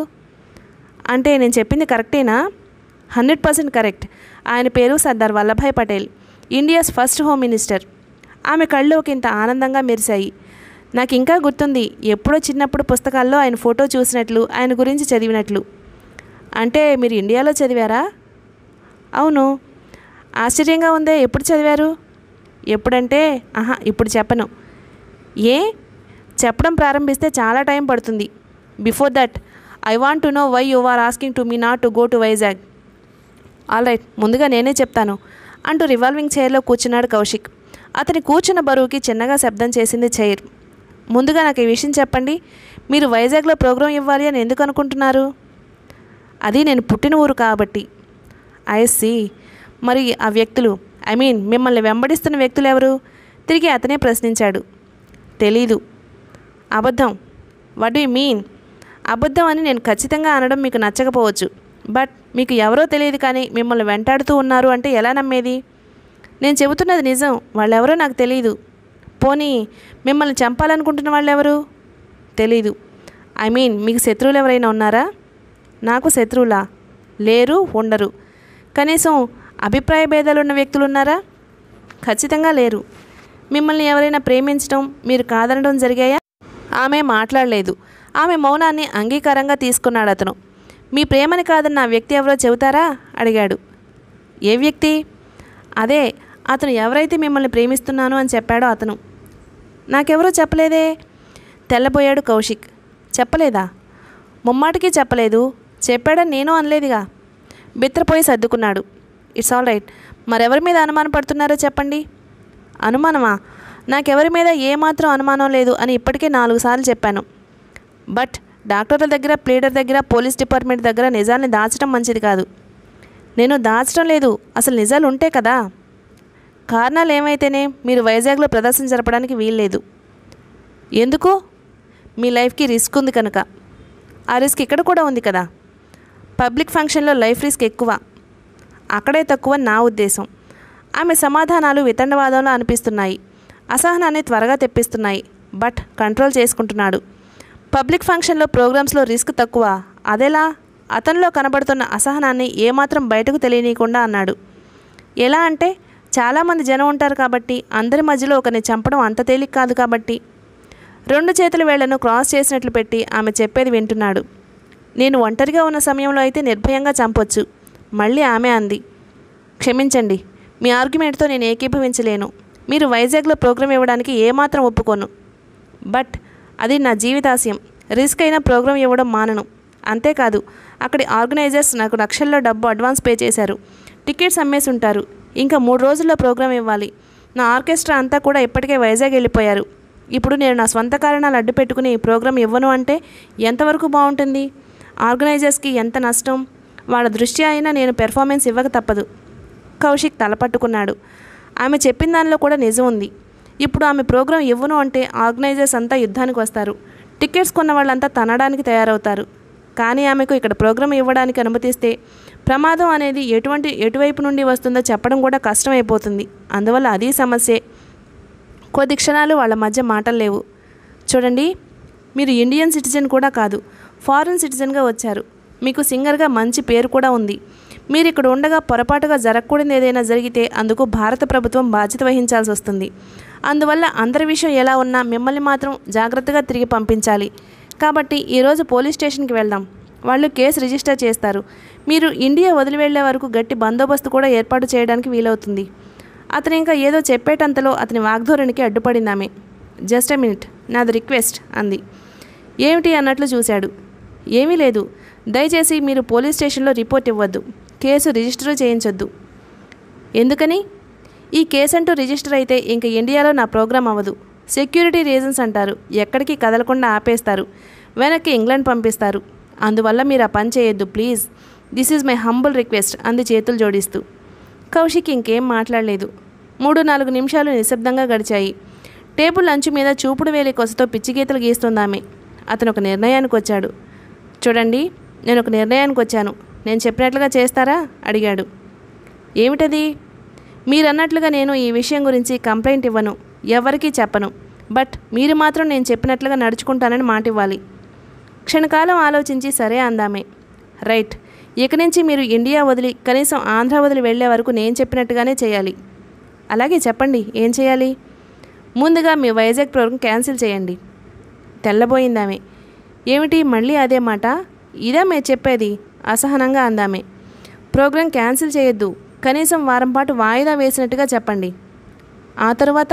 అంటే నేను చెప్పింది కరెక్టేనా హండ్రెడ్ పర్సెంట్ కరెక్ట్ ఆయన పేరు Sardar Vallabhbhai Patel India's first home minister ఆమె కళ్ళు ఒకంత ఆనందంగా మెరిశాయి నాకు ఇంకా గుర్తుంది ఎప్పుడో చిన్నప్పుడు పుస్తకాల్లో ఆయన ఫోటో చూసినట్లు ఆయన గురించి చదివినట్లు అంటే మీరు ఇండియాలో చదివారా అవును ఆశ్చర్యంగా ఉందే ఎప్పుడు చదివారు ఎప్పుడంటే ఆహా ఇప్పుడు చెప్పను ఏ చెప్పడం ప్రారంభిస్తే చాలా టైం పడుతుంది before that I want to know why you are asking to me not to go to Vizag all right ముందుగా నేనే చెప్తాను అంటూ రివాల్వింగ్ చైర్లో కూర్చున్నాడు కౌశిక్ అతని కూర్చున్న బరువుకి చిన్నగా శబ్దం చేసింది చైర్ ముందుగా నాకు ఈ విషయం చెప్పండి మీరు వైజాగ్లో ప్రోగ్రాం ఇవ్వాలి అని ఎందుకు అనుకుంటున్నారు అది నేను పుట్టిన ఊరు కాబట్టి ఐఎస్సి మరి ఆ వ్యక్తులు ఐ మీన్ మిమ్మల్ని వెంబడిస్తున్న వ్యక్తులు ఎవరు తిరిగి అతనే ప్రశ్నించాడు తెలీదు అబద్ధం వడ్ యు మీన్ అబద్ధం అని నేను ఖచ్చితంగా అనడం మీకు నచ్చకపోవచ్చు బట్ మీకు ఎవరో తెలియదు కానీ మిమ్మల్ని వెంటాడుతూ ఉన్నారు అంటే ఎలా నమ్మేది నేను చెబుతున్నది నిజం వాళ్ళెవరో నాకు తెలియదు పోనీ మిమ్మల్ని చంపాలనుకుంటున్న వాళ్ళు ఎవరు తెలీదు ఐ మీన్ మీకు శత్రువులు ఎవరైనా ఉన్నారా నాకు శత్రువులా లేరు ఉండరు కనీసం అభిప్రాయ భేదాలు ఉన్న వ్యక్తులు ఉన్నారా ఖచ్చితంగా లేరు మిమ్మల్ని ఎవరైనా ప్రేమించడం మీరు కాదనడం జరిగాయా ఆమె మాట్లాడలేదు ఆమె మౌనాన్ని అంగీకారంగా తీసుకున్నాడు అతను మీ ప్రేమని కాదన్న ఆ వ్యక్తి ఎవరో చెబుతారా అడిగాడు ఏ వ్యక్తి అదే అతను ఎవరైతే మిమ్మల్ని ప్రేమిస్తున్నాను అని చెప్పాడో అతను నాకెవరూ చెప్పలేదే తెల్లబోయాడు కౌశిక్ చెప్పలేదా ముమ్మాటికి చెప్పలేదు చెప్పాడని నేను అనలేదుగా బిత్రపోయి సర్దుకున్నాడు ఇట్స్ ఆల్ రైట్ మరెవరి మీద అనుమానం పడుతున్నారో చెప్పండి అనుమానమా నాకెవరి మీద ఏమాత్రం అనుమానం లేదు అని ఇప్పటికే నాలుగు సార్లు చెప్పాను బట్ డాక్టర్ల దగ్గర ప్లేడర్ దగ్గర పోలీస్ డిపార్ట్మెంట్ దగ్గర నిజాల్ని దాచడం మంచిది కాదు నేను దాచడం లేదు అసలు నిజాలు ఉంటే కదా కారణాలు ఏమైతేనే మీరు వైజాగ్లో ప్రదర్శన జరపడానికి వీల్లేదు ఎందుకు మీ లైఫ్కి రిస్క్ ఉంది కనుక ఆ రిస్క్ ఇక్కడ కూడా ఉంది కదా పబ్లిక్ ఫంక్షన్లో లైఫ్ రిస్క్ ఎక్కువ అక్కడే తక్కువ నా ఉద్దేశం ఆమె సమాధానాలు వితండవాదంలో అనిపిస్తున్నాయి అసహనాన్ని త్వరగా తెప్పిస్తున్నాయి బట్ కంట్రోల్ చేసుకుంటున్నాడు పబ్లిక్ ఫంక్షన్లో ప్రోగ్రామ్స్లో రిస్క్ తక్కువ అదెలా అతనిలో కనబడుతున్న అసహనాన్ని ఏమాత్రం బయటకు తెలియనీయకుండా అన్నాడు ఎలా అంటే చాలామంది జనం ఉంటారు కాబట్టి అందరి మధ్యలో ఒకరిని చంపడం అంత తేలిక కాదు కాబట్టి రెండు చేతుల వేళ్లను క్రాస్ చేసినట్లు పెట్టి ఆమె చెప్పేది వింటున్నాడు నేను ఒంటరిగా ఉన్న సమయంలో అయితే నిర్భయంగా చంపొచ్చు మళ్ళీ ఆమె అంది క్షమించండి మీ ఆర్గ్యుమెంట్తో నేను ఏకీభవించలేను మీరు వైజాగ్లో ప్రోగ్రాం ఇవ్వడానికి ఏమాత్రం ఒప్పుకోను బట్ అది నా జీవితాశయం రిస్క్ అయిన ప్రోగ్రాం ఇవ్వడం మానను అంతేకాదు అక్కడి ఆర్గనైజర్స్ నాకు లక్షల్లో డబ్బు అడ్వాన్స్ పే చేశారు టికెట్స్ అమ్మేసి ఉంటారు ఇంకా మూడు రోజుల్లో ప్రోగ్రాం ఇవ్వాలి నా ఆర్కెస్ట్రా అంతా కూడా ఇప్పటికే వైజాగ్ వెళ్ళిపోయారు ఇప్పుడు నేను నా స్వంత కారణాలు అడ్డు పెట్టుకుని ఈ ప్రోగ్రాం ఇవ్వను అంటే ఎంతవరకు బాగుంటుంది ఆర్గనైజర్స్కి ఎంత నష్టం వాళ్ళ దృష్ట్యా అయినా నేను పెర్ఫార్మెన్స్ ఇవ్వక తప్పదు కౌశిక్ తలపట్టుకున్నాడు ఆమె చెప్పిన దానిలో కూడా నిజం ఉంది ఇప్పుడు ఆమె ప్రోగ్రాం ఇవ్వను అంటే ఆర్గనైజర్స్ అంతా యుద్ధానికి వస్తారు టికెట్స్ కొన్న వాళ్ళంతా తనడానికి తయారవుతారు కానీ ఆమెకు ఇక్కడ ప్రోగ్రాం ఇవ్వడానికి అనుమతిస్తే ప్రమాదం అనేది ఎటువంటి ఎటువైపు నుండి వస్తుందో చెప్పడం కూడా కష్టమైపోతుంది అందువల్ల అది సమస్యే కొద్ది క్షణాలు వాళ్ళ మధ్య మాటలు లేవు చూడండి మీరు ఇండియన్ సిటిజన్ కూడా కాదు ఫారిన్ సిటిజన్గా వచ్చారు మీకు సింగర్గా మంచి పేరు కూడా ఉంది మీరు ఇక్కడ ఉండగా పొరపాటుగా జరగకూడదు ఏదైనా జరిగితే అందుకు భారత ప్రభుత్వం బాధ్యత వహించాల్సి వస్తుంది అందువల్ల అందరి విషయం ఎలా ఉన్నా మిమ్మల్ని మాత్రం జాగ్రత్తగా తిరిగి పంపించాలి కాబట్టి ఈరోజు పోలీస్ స్టేషన్కి వెళ్దాం వాళ్ళు కేసు రిజిస్టర్ చేస్తారు మీరు ఇండియా వదిలి వెళ్లే వరకు గట్టి బందోబస్తు కూడా ఏర్పాటు చేయడానికి వీలవుతుంది అతను ఇంకా ఏదో చెప్పేటంతలో అతని వాగ్ధోరణికి అడ్డుపడింది ఆమె జస్ట్ ఎ మినిట్ నాది రిక్వెస్ట్ అంది ఏమిటి అన్నట్లు చూశాడు ఏమీ లేదు దయచేసి మీరు పోలీస్ స్టేషన్లో రిపోర్ట్ ఇవ్వద్దు కేసు రిజిస్టర్ చేయించొద్దు ఎందుకని ఈ కేసు అంటూ రిజిస్టర్ అయితే ఇంక ఇండియాలో నా ప్రోగ్రాం అవ్వదు సెక్యూరిటీ రీజన్స్ అంటారు ఎక్కడికి కదలకుండా ఆపేస్తారు వెనక్కి ఇంగ్లాండ్ పంపిస్తారు అందువల్ల మీరు ఆ పని చేయొద్దు please this is my humble request అంది చేతులు జోడిస్తూ కౌశిక్ ఇంకేం మాట్లాడలేదు మూడు నాలుగు నిమిషాలు నిశ్శబ్దంగా గడిచాయి టేబుల్ అంచు మీద చూపుడు వేలి కొసతో పిచ్చిగీతలు గీస్తుంది ఆమె అతను ఒక నిర్ణయానికి వచ్చాడు చూడండి నేను ఒక నిర్ణయానికి వచ్చాను నేను చెప్పినట్లుగా చేస్తారా అడిగాడు ఏమిటది మీరన్నట్లుగా నేను ఈ విషయం గురించి కంప్లైంట్ ఇవ్వను ఎవరికీ చెప్పను బట్ మీరు మాత్రం నేను చెప్పినట్లుగా నడుచుకుంటానని మాట ఇవ్వాలి క్షణకాలం ఆలోచించి సరే అందామే రైట్ ఇక నుంచి మీరు ఇండియా వదిలి కనీసం ఆంధ్ర వదిలి వెళ్ళే వరకు నేను చెప్పినట్టుగానే చేయాలి అలాగే చెప్పండి ఏం చేయాలి ముందుగా మీ వైజాగ్ ప్రోగ్రాం క్యాన్సిల్ చేయండి తెల్లబోయిందామె ఏమిటి మళ్ళీ అదే మాట ఇదా మే చెప్పేది అసహనంగా అందామె ప్రోగ్రాం క్యాన్సిల్ చేయొద్దు కనీసం వారం పాటు వాయిదా వేసినట్టుగా చెప్పండి ఆ తర్వాత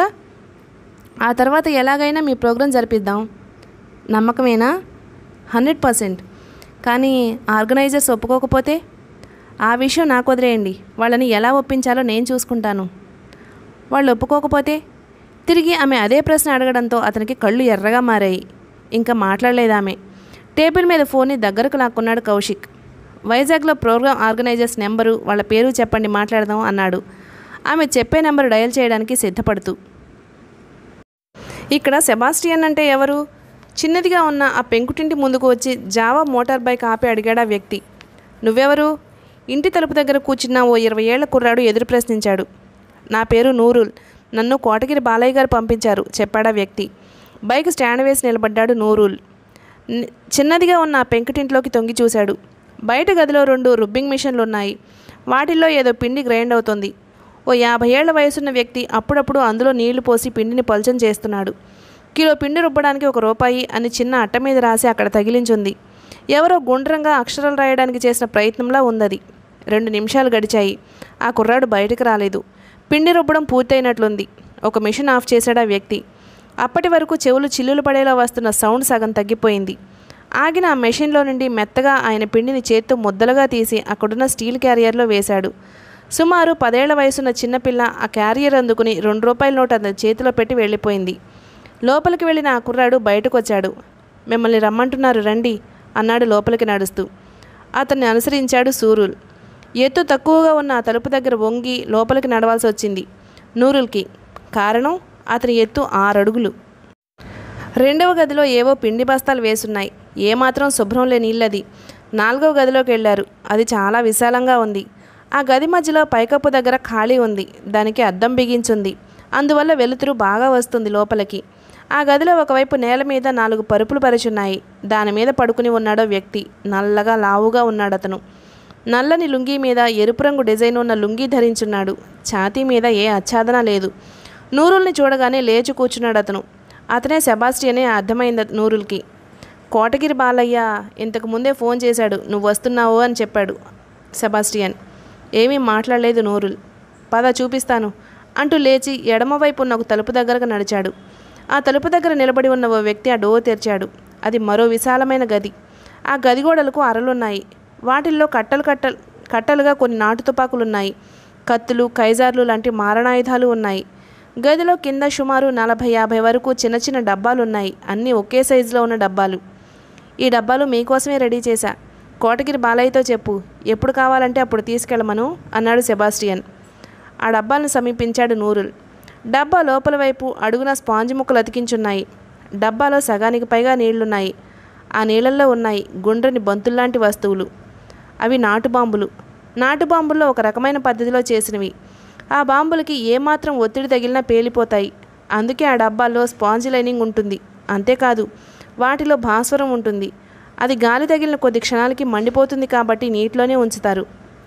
ఆ తర్వాత ఎలాగైనా మీ ప్రోగ్రాం జరిపిద్దాం నమ్మకమేనా హండ్రెడ్ పర్సెంట్ కానీ ఆర్గనైజర్స్ ఒప్పుకోకపోతే ఆ విషయం నాకు వదిలేయండి వాళ్ళని ఎలా ఒప్పించాలో నేను చూసుకుంటాను వాళ్ళు ఒప్పుకోకపోతే తిరిగి ఆమె అదే ప్రశ్న అడగడంతో అతనికి కళ్ళు ఎర్రగా మారాయి ఇంకా మాట్లాడలేదు ఆమె టేబుల్ మీద ఫోన్ని దగ్గరకు లాక్కున్నాడు కౌశిక్ వైజాగ్లో ప్రోగ్రామ్ ఆర్గనైజర్స్ నెంబరు వాళ్ళ పేరు చెప్పండి మాట్లాడదాం అన్నాడు ఆమె చెప్పే నెంబరు డయల్ చేయడానికి సిద్ధపడుతూ ఇక్కడ సెబాస్టియన్ అంటే ఎవరు చిన్నదిగా ఉన్న ఆ పెంకుటింటి ముందుకు వచ్చి జావా మోటార్ బైక్ ఆపి అడిగాడు ఆ వ్యక్తి నువ్వెవరు ఇంటి తలుపు దగ్గర కూర్చున్న ఓ ఇరవై ఏళ్ల కుర్రాడు ఎదురు ప్రశ్నించాడు నా పేరు నూరుల్ నన్ను కోటగిరి బాలయ్య గారు పంపించారు చెప్పాడా వ్యక్తి బైక్ స్టాండ్ వేసి నిలబడ్డాడు నూరుల్ ని- చిన్నదిగా ఉన్న ఆ పెంకుటింట్లోకి తొంగి చూశాడు బయట గదిలో రెండు రుబ్బింగ్ మిషన్లు ఉన్నాయి వాటిల్లో ఏదో పిండి గ్రైండ్ అవుతుంది ఓ యాభై ఏళ్ల వయసున్న వ్యక్తి అప్పుడప్పుడు అందులో నీళ్లు పోసి పిండిని పలుచం చేస్తున్నాడు కిలో పిండి రుబ్బడానికి ఒక రూపాయి అని చిన్న అట్ట మీద రాసి అక్కడ తగిలించుంది ఎవరో గుండ్రంగా అక్షరాలు రాయడానికి చేసిన ప్రయత్నంలా ఉందది రెండు నిమిషాలు గడిచాయి ఆ కుర్రాడు బయటకు రాలేదు పిండి రుబ్బడం పూర్తయినట్లుంది ఒక మిషన్ ఆఫ్ చేశాడు ఆ వ్యక్తి అప్పటి వరకు చెవులు చిల్లులు పడేలా వస్తున్న సౌండ్ సగం తగ్గిపోయింది ఆగిన ఆ మెషిన్లో నుండి మెత్తగా ఆయన పిండిని చేత్తో ముద్దలుగా తీసి అక్కడున్న స్టీల్ క్యారియర్లో వేశాడు సుమారు పదేళ్ల వయసున్న చిన్నపిల్ల ఆ క్యారియర్ అందుకుని రెండు రూపాయల నోటు అతని చేతిలో పెట్టి వెళ్ళిపోయింది లోపలికి వెళ్ళిన ఆ కుర్రాడు బయటకు వచ్చాడు మిమ్మల్ని రమ్మంటున్నారు రండి అన్నాడు లోపలికి నడుస్తూ అతన్ని అనుసరించాడు సూరుల్ ఎత్తు తక్కువగా ఉన్న ఆ తలుపు దగ్గర వంగి లోపలికి నడవాల్సి వచ్చింది నూరుల్కి కారణం అతని ఎత్తు ఆరడుగులు రెండవ గదిలో ఏవో పిండి బస్తాలు వేసున్నాయి ఏమాత్రం శుభ్రం లేని ఇల్లది నాలుగవ గదిలోకి వెళ్ళారు అది చాలా విశాలంగా ఉంది ఆ గది మధ్యలో పైకప్పు దగ్గర ఖాళీ ఉంది దానికి అద్దం బిగించుంది అందువల్ల వెలుతురు బాగా వస్తుంది లోపలికి ఆ గదిలో ఒకవైపు నేల మీద నాలుగు పరుపులు పరిచున్నాయి దాని మీద పడుకుని ఉన్నాడో వ్యక్తి నల్లగా లావుగా ఉన్నాడు అతను నల్లని లుంగీ మీద ఎరుపు రంగు డిజైన్ ఉన్న లుంగీ ధరించున్నాడు ఛాతీ మీద ఏ ఆచ్ఛాదన లేదు నూరుల్ని చూడగానే లేచి కూర్చున్నాడు అతను అతనే సెబాస్టియనే అర్థమైంది నూరుల్కి కోటగిరి బాలయ్య ఇంతకు ముందే ఫోన్ చేశాడు నువ్వు వస్తున్నావు అని చెప్పాడు సెబాస్టియన్ ఏమీ మాట్లాడలేదు నూరుల్ పద చూపిస్తాను అంటూ లేచి ఎడమవైపు ఉన్న ఒక తలుపు దగ్గరకు నడిచాడు ఆ తలుపు దగ్గర నిలబడి ఉన్న ఓ వ్యక్తి ఆ డోర్ తెరిచాడు అది మరో విశాలమైన గది ఆ గది గోడలకు అరలున్నాయి వాటిల్లో కట్టలు కట్టలు కట్టలుగా కొన్ని నాటు తుపాకులున్నాయి కత్తులు కైజార్లు లాంటి మారణాయుధాలు ఉన్నాయి గదిలో కింద సుమారు నలభై యాభై వరకు చిన్న చిన్న డబ్బాలు ఉన్నాయి అన్నీ ఒకే సైజులో ఉన్న డబ్బాలు ఈ డబ్బాలు మీకోసమే రెడీ చేశా కోటగిరి బాలయ్యతో చెప్పు ఎప్పుడు కావాలంటే అప్పుడు తీసుకెళ్ళమను అన్నాడు సెబాస్టియన్ ఆ డబ్బాలను సమీపించాడు నూరుల్ డబ్బా లోపల వైపు అడుగున స్పాంజ్ ముక్కలు అతికించున్నాయి డబ్బాలో సగానికి పైగా నీళ్లున్నాయి ఆ నీళ్ళల్లో ఉన్నాయి గుండ్రని బంతుల్లాంటి వస్తువులు అవి నాటు బాంబులు నాటు బాంబుల్లో ఒక రకమైన పద్ధతిలో చేసినవి ఆ బాంబులకి ఏమాత్రం ఒత్తిడి తగిలినా పేలిపోతాయి అందుకే ఆ డబ్బాల్లో స్పాంజ్ లైనింగ్ ఉంటుంది అంతేకాదు వాటిలో భాస్వరం ఉంటుంది అది గాలి తగిలిన కొద్ది క్షణాలకి మండిపోతుంది కాబట్టి నీటిలోనే ఉంచుతారు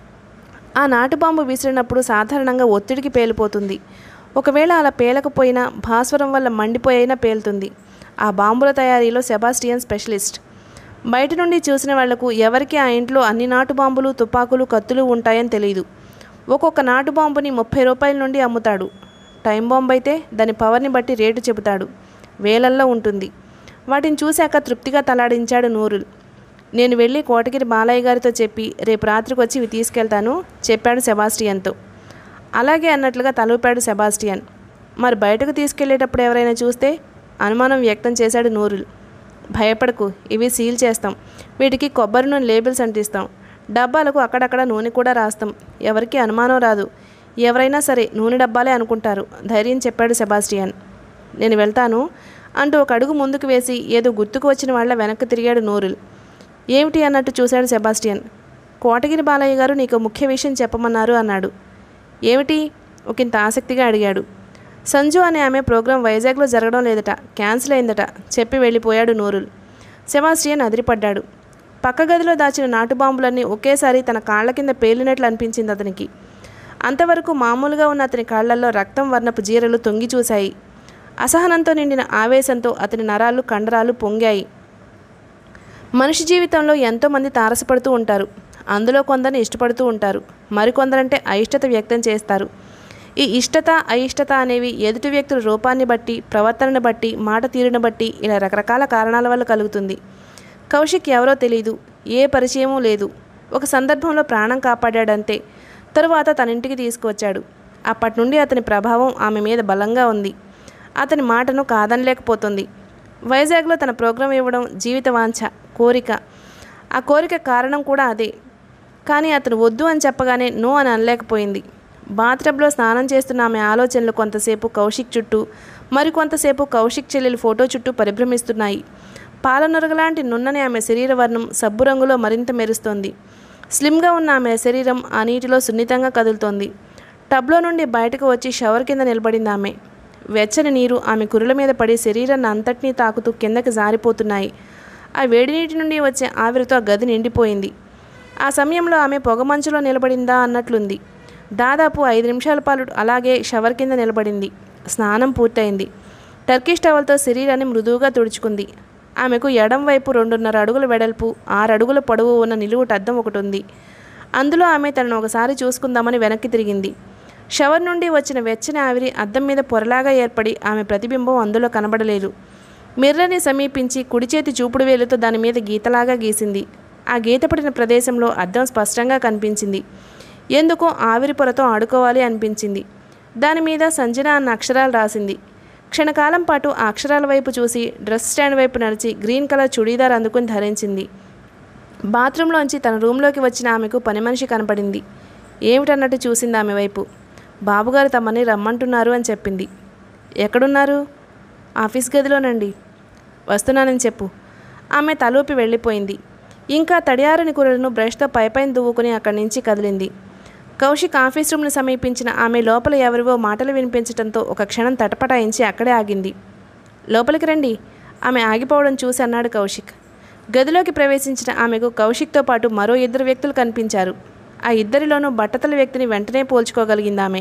ఆ నాటు బాంబు విసిరినప్పుడు సాధారణంగా ఒత్తిడికి పేలిపోతుంది ఒకవేళ అలా పేలకపోయినా భాస్వరం వల్ల మండిపోయినా పేలుతుంది ఆ బాంబుల తయారీలో సెబాస్టియన్ స్పెషలిస్ట్ బయట నుండి చూసిన వాళ్లకు ఎవరికి ఆ ఇంట్లో అన్ని నాటు బాంబులు తుపాకులు కత్తులు ఉంటాయని తెలియదు ఒక్కొక్క నాటు బాంబుని ముప్పై రూపాయల నుండి అమ్ముతాడు టైం బాంబు అయితే దాని పవర్ని బట్టి రేటు చెబుతాడు వేలల్లో ఉంటుంది వాటిని చూశాక తృప్తిగా తలాడించాడు నూరుల్ నేను వెళ్ళి కోటగిరి బాలయ్య గారితో చెప్పి రేపు రాత్రికి వచ్చి ఇవి తీసుకెళ్తాను చెప్పాడు సెబాస్టియన్తో అలాగే అన్నట్లుగా తలూపాడు సెబాస్టియన్ మరి బయటకు తీసుకెళ్లేటప్పుడు ఎవరైనా చూస్తే అనుమానం వ్యక్తం చేశాడు నూరుల్ భయపడకు ఇవి సీల్ చేస్తాం వీటికి కొబ్బరి నూనె లేబుల్స్ అంటిస్తాం డబ్బాలకు అక్కడక్కడ నూనె కూడా రాస్తాం ఎవరికి అనుమానం రాదు ఎవరైనా సరే నూనె డబ్బాలే అనుకుంటారు ధైర్యం చెప్పాడు సెబాస్టియన్ నేను వెళ్తాను అంటూ ఒక అడుగు ముందుకు వేసి ఏదో గుర్తుకు వచ్చిన వాళ్ళ వెనక్కి తిరిగాడు నూరుల్ ఏమిటి అన్నట్టు చూశాడు సెబాస్టియన్ కోటగిరి బాలయ్య గారు నీకు ముఖ్య విషయం చెప్పమన్నారు అన్నాడు ఏమిటి ఒకంత ఆసక్తిగా అడిగాడు సంజు అనే ఆమె ప్రోగ్రాం వైజాగ్లో జరగడం లేదట క్యాన్సిల్ అయిందట చెప్పి వెళ్ళిపోయాడు నూరుల్ సెబాస్టియన్ అదిరిపడ్డాడు పక్క గదిలో దాచిన నాటు బాంబులన్నీ ఒకేసారి తన కాళ్ళ కింద పేలినట్లు అనిపించింది అతనికి అంతవరకు మామూలుగా ఉన్న అతని కాళ్లల్లో రక్తం వర్ణపు జీరలు తొంగి చూశాయి అసహనంతో నిండిన ఆవేశంతో అతని నరాలు కండరాలు పొంగాయి మనిషి జీవితంలో ఎంతోమంది తారసపడుతూ ఉంటారు అందులో కొందరిని ఇష్టపడుతూ ఉంటారు మరికొందరంటే అయిష్టత వ్యక్తం చేస్తారు ఈ ఇష్టత అయిష్టత అనేవి ఎదుటి వ్యక్తుల రూపాన్ని బట్టి ప్రవర్తనను బట్టి మాట తీరును బట్టి ఇలా రకరకాల కారణాల వల్ల కలుగుతుంది కౌశిక్ ఎవరో తెలియదు ఏ పరిచయమూ లేదు ఒక సందర్భంలో ప్రాణం కాపాడాడంతే తరువాత తన ఇంటికి తీసుకువచ్చాడు అప్పటి నుండి అతని ప్రభావం ఆమె మీద బలంగా ఉంది అతని మాటను కాదనలేకపోతుంది వైజాగ్లో తన ప్రోగ్రాం ఇవ్వడం జీవిత వాంఛ కోరిక ఆ కోరిక కారణం కూడా అదే కానీ అతను వద్దు అని చెప్పగానే నో అని అనలేకపోయింది బాత్టబ్లో స్నానం చేస్తున్న ఆమె ఆలోచనలు కొంతసేపు కౌశిక్ చుట్టూ మరికొంతసేపు కౌశిక్ చెల్లెలి ఫోటో చుట్టూ పరిభ్రమిస్తున్నాయి పాలనొరగలాంటి నున్నని ఆమె శరీర వర్ణం సబ్బు రంగులో మరింత మెరుస్తోంది స్లిమ్గా ఉన్న ఆమె శరీరం ఆ నీటిలో సున్నితంగా కదులుతోంది టబ్లో నుండి బయటకు వచ్చి షవర్ కింద నిలబడింది ఆమె వెచ్చని నీరు ఆమె కురుల మీద పడి శరీరాన్ని అంతటినీ తాకుతూ కిందకి జారిపోతున్నాయి ఆ వేడి నీటి నుండి వచ్చే ఆవిరితో ఆ గది నిండిపోయింది ఆ సమయంలో ఆమె పొగమంచులో నిలబడిందా అన్నట్లుంది దాదాపు ఐదు నిమిషాల పాటు అలాగే షవర్ కింద నిలబడింది స్నానం పూర్తయింది టర్కిష్ టవల్తో శరీరాన్ని మృదువుగా తుడుచుకుంది ఆమెకు ఎడం వైపు రెండున్నర అడుగుల వెడల్పు ఆరు అడుగుల పొడవు ఉన్న నిలువుట అద్దం ఒకటి ఉంది అందులో ఆమె తనను ఒకసారి చూసుకుందామని వెనక్కి తిరిగింది షవర్ నుండి వచ్చిన వెచ్చని ఆవిరి అద్దం మీద పొరలాగా ఏర్పడి ఆమె ప్రతిబింబం అందులో కనబడలేదు మిర్రర్ని సమీపించి కుడి చేతి చూపుడు వేలుతో దాని మీద గీతలాగా గీసింది ఆ గీత పడిన ప్రదేశంలో అద్దం స్పష్టంగా కనిపించింది ఎందుకో ఆవిరి పొరతో ఆడుకోవాలి అనిపించింది దాని మీద సంజన అన్న అక్షరాలు రాసింది క్షణకాలం పాటు ఆ అక్షరాల వైపు చూసి డ్రెస్ స్టాండ్ వైపు నడిచి గ్రీన్ కలర్ చుడీదార్ అందుకుని ధరించింది బాత్రూంలోంచి తన రూమ్లోకి వచ్చిన ఆమెకు పని మనిషి కనపడింది ఏమిటన్నట్టు చూసింది ఆమె వైపు బాబుగారు తమని రమ్మంటున్నారు అని చెప్పింది ఎక్కడున్నారు ఆఫీస్ గదిలోనండి వస్తున్నానని చెప్పు ఆమె తలూపి వెళ్ళిపోయింది ఇంకా తడియారని కూరలను బ్రష్తో పైపైన దువ్వుకుని అక్కడి నుంచి కదిలింది కౌశిక్ ఆఫీస్ రూమ్ను సమీపించిన ఆమె లోపల ఎవరివో మాటలు వినిపించడంతో ఒక క్షణం తటపటాయించి అక్కడే ఆగింది లోపలికి రండి ఆమె ఆగిపోవడం చూసి అన్నాడు కౌశిక్ గదిలోకి ప్రవేశించిన ఆమెకు కౌశిక్తో పాటు మరో ఇద్దరు వ్యక్తులు కనిపించారు ఆ ఇద్దరిలోనూ బట్టతల వ్యక్తిని వెంటనే పోల్చుకోగలిగింది ఆమె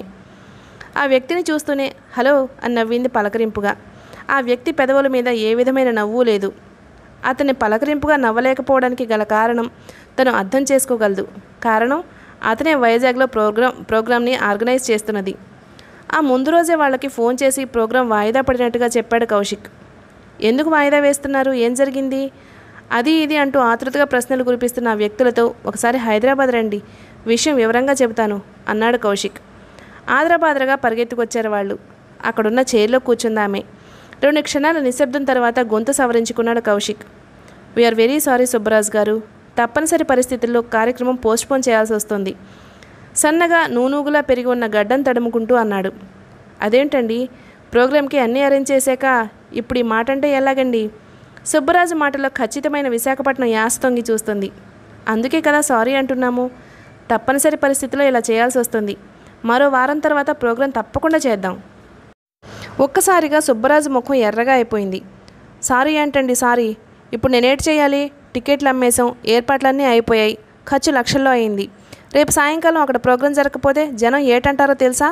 ఆ వ్యక్తిని చూస్తూనే హలో అని నవ్వింది పలకరింపుగా ఆ వ్యక్తి పెదవుల మీద ఏ విధమైన నవ్వు లేదు అతన్ని పలకరింపుగా నవ్వలేకపోవడానికి గల కారణం తను అర్థం చేసుకోగలదు కారణం అతనే వైజాగ్లో ప్రోగ్రామ్ ప్రోగ్రామ్ని ఆర్గనైజ్ చేస్తున్నది ఆ ముందు రోజే వాళ్ళకి ఫోన్ చేసి ప్రోగ్రాం వాయిదా పడినట్టుగా చెప్పాడు కౌశిక్ ఎందుకు వాయిదా వేస్తున్నారు ఏం జరిగింది అది ఇది అంటూ ఆతృతగా ప్రశ్నలు కురిపిస్తున్న ఆ వ్యక్తులతో ఒకసారి హైదరాబాద్ రండి విషయం వివరంగా చెబుతాను అన్నాడు కౌశిక్ ఆదరబాదరగా పరిగెత్తుకొచ్చారు వాళ్ళు అక్కడున్న చైర్లో కూర్చుంది ఆమె రెండు క్షణాల నిశ్శబ్దం తర్వాత గొంతు సవరించుకున్నాడు Kaushik we are very sorry Subbaraj garu తప్పనిసరి పరిస్థితుల్లో కార్యక్రమం పోస్ట్పోన్ చేయాల్సి వస్తుంది సన్నగా నూనూగులా పెరిగి ఉన్న గడ్డం తడుముకుంటూ అన్నాడు అదేంటండి ప్రోగ్రాంకి అన్నీ అరేంజ్ చేశాక ఇప్పుడు ఈ మాట అంటే ఎలాగండి సుబ్బరాజు మాటలో ఖచ్చితమైన విశాఖపట్నం యాస తొంగి చూస్తుంది అందుకే కదా సారీ అంటున్నాము తప్పనిసరి పరిస్థితిలో ఇలా చేయాల్సి వస్తుంది మరో వారం తర్వాత ప్రోగ్రాం తప్పకుండా చేద్దాం ఒక్కసారిగా సుబ్బరాజు ముఖం ఎర్రగా అయిపోయింది సారీ ఏంటండి సారీ ఇప్పుడు నేనేటి చేయాలి టికెట్లు అమ్మేశాం ఏర్పాట్లన్నీ అయిపోయాయి ఖర్చు లక్షల్లో అయింది రేపు సాయంకాలం అక్కడ ప్రోగ్రాం జరగకపోతే జనం ఏటంటారో తెలుసా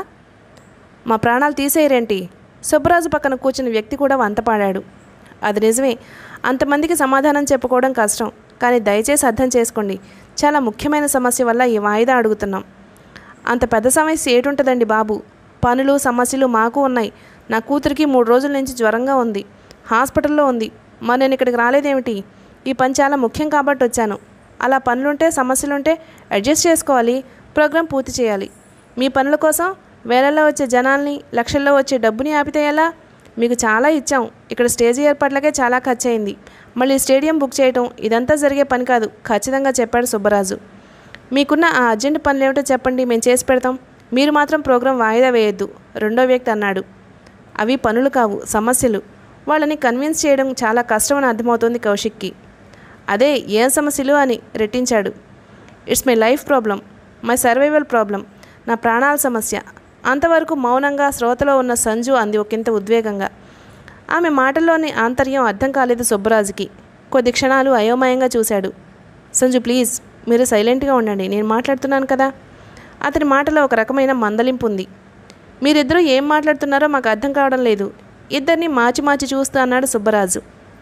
మా ప్రాణాలు తీసేయరేంటి సుబ్బరాజు పక్కన కూర్చున్న వ్యక్తి కూడా వంతపాడాడు అది నిజమే అంతమందికి సమాధానం చెప్పుకోవడం కష్టం కానీ దయచేసి అర్థం చేసుకోండి చాలా ముఖ్యమైన సమస్య వల్ల ఈ వాయిదా అడుగుతున్నాం అంత పెద్ద సమస్య ఏటుంటుందండి బాబు పనులు సమస్యలు మాకు ఉన్నాయి నా కూతురికి మూడు రోజుల నుంచి జ్వరంగా ఉంది హాస్పిటల్లో ఉంది మరి నేను ఇక్కడికి రాలేదేమిటి ఈ పని చాలా ముఖ్యం కాబట్టి వచ్చాను అలా పనులుంటే సమస్యలుంటే అడ్జస్ట్ చేసుకోవాలి ప్రోగ్రాం పూర్తి చేయాలి మీ పనుల కోసం వేలల్లో వచ్చే జనాల్ని లక్షల్లో వచ్చే డబ్బుని ఆపితే ఎలా మీకు చాలా ఇచ్చాం ఇక్కడ స్టేజ్ ఏర్పాట్లకే చాలా ఖర్చు అయింది మళ్ళీ స్టేడియం బుక్ చేయటం ఇదంతా జరిగే పని కాదు ఖచ్చితంగా చెప్పాడు సుబ్బరాజు మీకున్న ఆ అర్జెంట్ పనులు ఏమిటో చెప్పండి మేము చేసి పెడతాం మీరు మాత్రం ప్రోగ్రాం వాయిదా వేయొద్దు రెండో వ్యక్తి అన్నాడు అవి పనులు కావు సమస్యలు వాళ్ళని కన్విన్స్ చేయడం చాలా కష్టమని అర్థమవుతోంది కౌశిక్కి అదే ఏం సమస్యలు అని రెట్టించాడు it's my life problem my survival problem నా ప్రాణాల సమస్య అంతవరకు మౌనంగా శ్రోతలో ఉన్న సంజు అంది ఒకంత ఉద్వేగంగా ఆమె మాటల్లోని ఆంతర్యం అర్థం కాలేదు సుబ్బరాజుకి కొద్ది క్షణాలు అయోమయంగా చూశాడు సంజు ప్లీజ్ మీరు సైలెంట్గా ఉండండి నేను మాట్లాడుతున్నాను కదా అతని మాటలో ఒక రకమైన మందలింపు ఉంది మీరిద్దరూ ఏం మాట్లాడుతున్నారో మాకు అర్థం కావడం లేదు ఇద్దరిని మార్చి మార్చి చూస్తూ అన్నాడు సుబ్బరాజు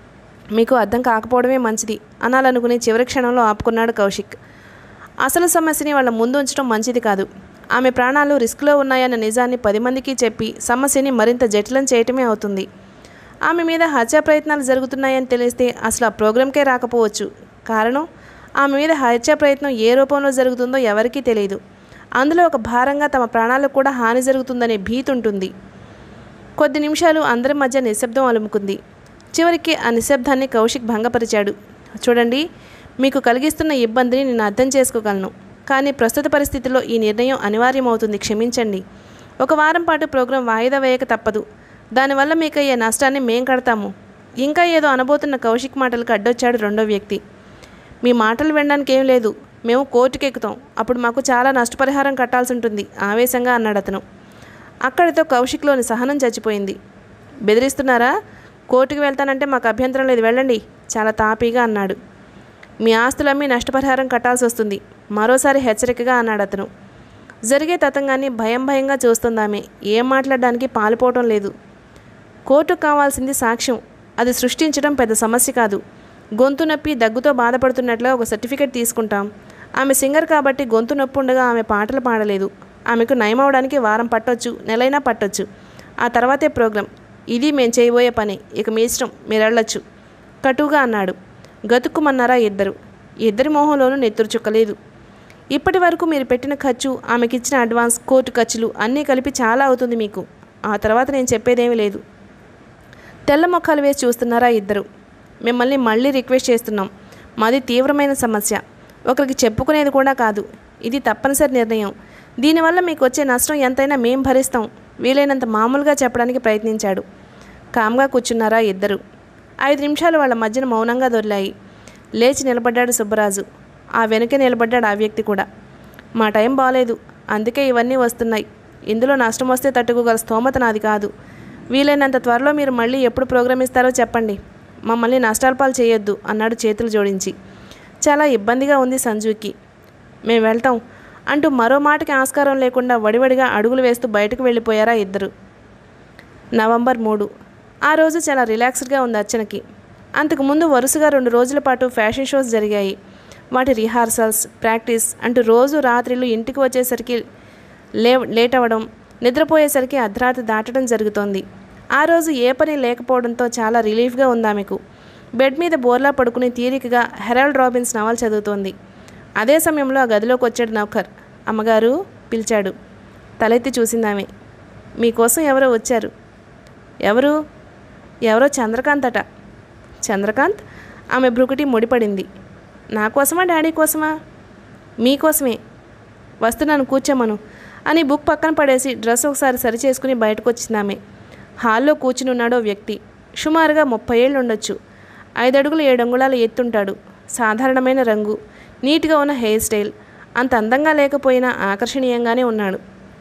మీకు అర్థం కాకపోవడమే మంచిది అనాలనుకుని చివరి క్షణంలో ఆపుకున్నాడు కౌశిక్ అసలు సమస్యని వాళ్ళ ముందు ఉంచడం మంచిది కాదు ఆమె ప్రాణాలు రిస్క్లో ఉన్నాయన్న నిజాన్ని పది మందికి చెప్పి సమస్యని మరింత జటిలం చేయటమే అవుతుంది ఆమె మీద హత్య ప్రయత్నాలు జరుగుతున్నాయని తెలిస్తే అసలు ఆ ప్రోగ్రాంకే రాకపోవచ్చు కారణం ఆమె మీద హత్య ప్రయత్నం ఏ రూపంలో జరుగుతుందో ఎవరికీ తెలియదు అందులో ఒక భారంగా తమ ప్రాణాలకు కూడా హాని జరుగుతుందనే భీతి ఉంటుంది కొద్ది నిమిషాలు అందరి మధ్య నిశ్శబ్దం అలుముకుంది చివరికి ఆ నిశ్శబ్దాన్ని కౌశిక్ భంగపరిచాడు చూడండి మీకు కలిగిస్తున్న ఇబ్బందిని నేను అర్థం చేసుకోగలను కానీ ప్రస్తుత పరిస్థితిలో ఈ నిర్ణయం అనివార్యమవుతుంది క్షమించండి ఒక వారం పాటు ప్రోగ్రాం వాయిదా వేయక తప్పదు దానివల్ల మీకు అయ్యే నష్టాన్ని మేం కడతాము ఇంకా ఏదో అనబోతున్న కౌశిక్ మాటలకు అడ్డొచ్చాడు రెండో వ్యక్తి మీ మాటలు వినడానికి ఏం లేదు మేము కోర్టుకు ఎక్కుతాం అప్పుడు మాకు చాలా నష్టపరిహారం కట్టాల్సి ఉంటుంది ఆవేశంగా అన్నాడు అతను అక్కడితో కౌశిక్లోని సహనం చచ్చిపోయింది బెదిరిస్తున్నారా కోర్టుకు వెళ్తానంటే మాకు అభ్యంతరం లేదు వెళ్ళండి చాలా తాపీగా అన్నాడు మీ ఆస్తులమ్మి నష్టపరిహారం కట్టాల్సి వస్తుంది మరోసారి హెచ్చరికగా అన్నాడు అతను జరిగే తతంగాన్ని భయం భయంగా చూస్తుందామె ఏం మాట్లాడడానికి పాలుపోవటం లేదు కోర్టుకు కావాల్సింది సాక్ష్యం అది సృష్టించడం పెద్ద సమస్య కాదు గొంతు నొప్పి దగ్గుతో బాధపడుతున్నట్లు ఒక సర్టిఫికేట్ తీసుకుంటాం ఆమె సింగర్ కాబట్టి గొంతు నొప్పి ఉండగా ఆమె పాటలు పాడలేదు ఆమెకు నయమవడానికి వారం పట్టొచ్చు నెలైనా పట్టొచ్చు ఆ తర్వాతే ప్రోగ్రాం ఇది మేము చేయబోయే పని ఇక మీ ఇష్టం మీరు వెళ్ళొచ్చు కటువుగా అన్నాడు గతుక్కుమన్నారా ఇద్దరు ఇద్దరి మొహంలోనూ నెత్తురు చుక్కలేదు ఇప్పటి వరకు మీరు పెట్టిన ఖర్చు ఆమెకి ఇచ్చిన అడ్వాన్స్ కోర్టు ఖర్చులు అన్నీ కలిపి చాలా అవుతుంది మీకు ఆ తర్వాత నేను చెప్పేదేమీ లేదు తెల్ల మొక్కలు వేసి చూస్తున్నారా ఇద్దరు మిమ్మల్ని మళ్ళీ రిక్వెస్ట్ చేస్తున్నాం మాది తీవ్రమైన సమస్య ఒకరికి చెప్పుకునేది కూడా కాదు ఇది తప్పనిసరి నిర్ణయం దీనివల్ల మీకు వచ్చే నష్టం ఎంతైనా మేం భరిస్తాం వీలైనంత మామూలుగా చెప్పడానికి ప్రయత్నించాడు కామ్గా కూర్చున్నారా ఇద్దరు ఐదు నిమిషాలు వాళ్ళ మధ్యన మౌనంగా దొర్లాయి లేచి నిలబడ్డాడు సుబ్బరాజు ఆ వెనుకే నిలబడ్డాడు ఆ వ్యక్తి కూడా మా టైం బాగాలేదు అందుకే ఇవన్నీ వస్తున్నాయి ఇందులో నష్టం వస్తే తట్టుకోగల స్తోమత నాది కాదు వీలైనంత త్వరలో మీరు మళ్ళీ ఎప్పుడు ప్రోగ్రామ్ ఇస్తారో చెప్పండి మమ్మల్ని నష్టాల పాలు చేయొద్దు అన్నాడు చేతులు జోడించి చాలా ఇబ్బందిగా ఉంది సంజుకి మేము వెళ్తాం అంటూ మరో మాటకి ఆస్కారం లేకుండా వడివడిగా అడుగులు వేస్తూ బయటకు వెళ్ళిపోయారా ఇద్దరు నవంబర్ మూడు ఆ రోజు చాలా రిలాక్స్డ్గా ఉంది అర్చనకి అంతకుముందు వరుసగా రెండు రోజుల పాటు ఫ్యాషన్ షోస్ జరిగాయి వాటి రిహార్సల్స్ ప్రాక్టీస్ అంటూ రోజు రాత్రిళ్ళు ఇంటికి వచ్చేసరికి లే లేట్ అవ్వడం నిద్రపోయేసరికి అర్ధరాత్రి దాటడం జరుగుతోంది ఆ రోజు ఏ పని లేకపోవడంతో చాలా రిలీఫ్గా ఉంది ఆమెకు బెడ్ మీద బోర్లా పడుకుని తీరికగా హెరాల్డ్ రాబిన్స్ నవల్ చదువుతోంది అదే సమయంలో ఆ గదిలోకి వచ్చాడు నౌకర్ అమ్మగారు పిలిచాడు తలెత్తి చూసిందామె మీకోసం ఎవరో వచ్చారు ఎవరు ఎవరో చంద్రకాంత్ అట చంద్రకాంత్ ఆమె బ్రుకుటి ముడిపడింది నా కోసమా డాడీ కోసమా మీకోసమే వస్తున్నాను కూర్చోమను అని బుక్ పక్కన పడేసి డ్రెస్ ఒకసారి సరి చేసుకుని బయటకు వచ్చింది ఆమె హాల్లో కూర్చుని ఉన్నాడో వ్యక్తి సుమారుగా ముప్పై ఏళ్ళు ఉండొచ్చు ఐదు అడుగులు ఏడు అంగుళాల ఎత్తుంటాడు సాధారణమైన రంగు నీట్గా ఉన్న హెయిర్ స్టైల్ అంత అందంగా లేకపోయినా ఆకర్షణీయంగానే ఉన్నాడు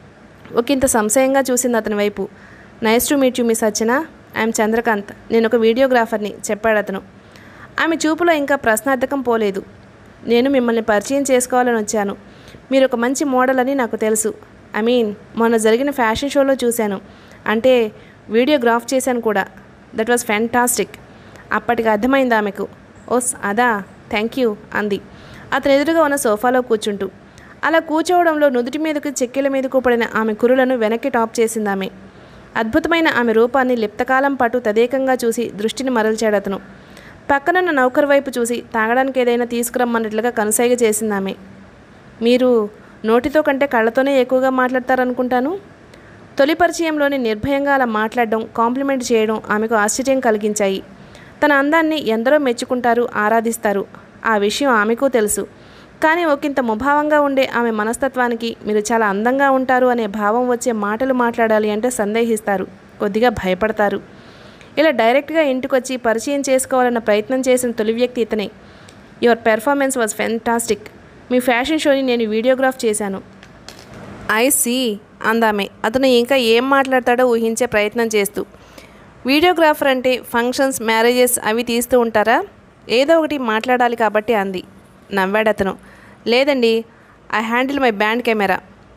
ఒకంత సంశయంగా చూసింది అతని వైపు nice to meet you miss Archana I'm Chandrakant నేను ఒక వీడియోగ్రాఫర్ని చెప్పాడు అతను ఆమె చూపులో ఇంకా ప్రశ్నార్థకం పోలేదు నేను మిమ్మల్ని పరిచయం చేసుకోవాలని వచ్చాను మీరు ఒక మంచి మోడల్ అని నాకు తెలుసు ఐ మీన్ మొన్న జరిగిన ఫ్యాషన్ షోలో చూశాను అంటే వీడియోగ్రాఫ్ చేశాను కూడా దట్ వాజ్ ఫ్యాంటాస్టిక్ అప్పటికి అర్థమైంది ఆమెకు ఓస్ అదా థ్యాంక్ యూ అంది అతను ఎదురుగా ఉన్న సోఫాలో కూర్చుంటూ అలా కూర్చోవడంలో నుదుటి మీదకు చెక్కిల మీదకు పడిన ఆమె కురులను వెనక్కి టాప్ చేసింది ఆమె అద్భుతమైన ఆమె రూపాన్ని లిప్తకాలం పాటు తదేకంగా చూసి దృష్టిని మరల్చాడు అతను పక్కనున్న నౌకర్ వైపు చూసి తాగడానికి ఏదైనా తీసుకురమ్మన్నట్లుగా కనుసైగ చేసింది ఆమె మీరు నోటితో కంటే కళ్ళతోనే ఎక్కువగా మాట్లాడతారనుకుంటాను తొలి పరిచయంలోని నిర్భయంగా అలా మాట్లాడడం కాంప్లిమెంట్ చేయడం ఆమెకు ఆశ్చర్యం కలిగించాయి తన అందాన్ని ఎందరో మెచ్చుకుంటారు ఆరాధిస్తారు ఆ విషయం ఆమెకు తెలుసు కానీ ఒకంత ముభావంగా ఉండే ఆమె మనస్తత్వానికి మీరు చాలా అందంగా ఉంటారు అనే భావం వచ్చే మాటలు మాట్లాడాలి అంటే సందేహిస్తారు కొద్దిగా భయపడతారు ఇలా డైరెక్ట్గా ఇంటికొచ్చి పరిచయం చేసుకోవాలన్న ప్రయత్నం చేసిన తొలి వ్యక్తి ఇతనే యువర్ పెర్ఫార్మెన్స్ వాజ్ ఫెంటాస్టిక్ మీ ఫ్యాషన్ షోని నేను వీడియోగ్రాఫ్ చేశాను ఐ సీ అందామే అతను ఇంకా ఏం మాట్లాడతాడో ఊహించే ప్రయత్నం చేస్తూ వీడియోగ్రాఫర్ అంటే ఫంక్షన్స్ మ్యారేజెస్ అవి తీస్తూ ఉంటారా ఏదో ఒకటి మాట్లాడాలి కాబట్టి అంది నవ్వాడు అతను లేదండి I handle my band camera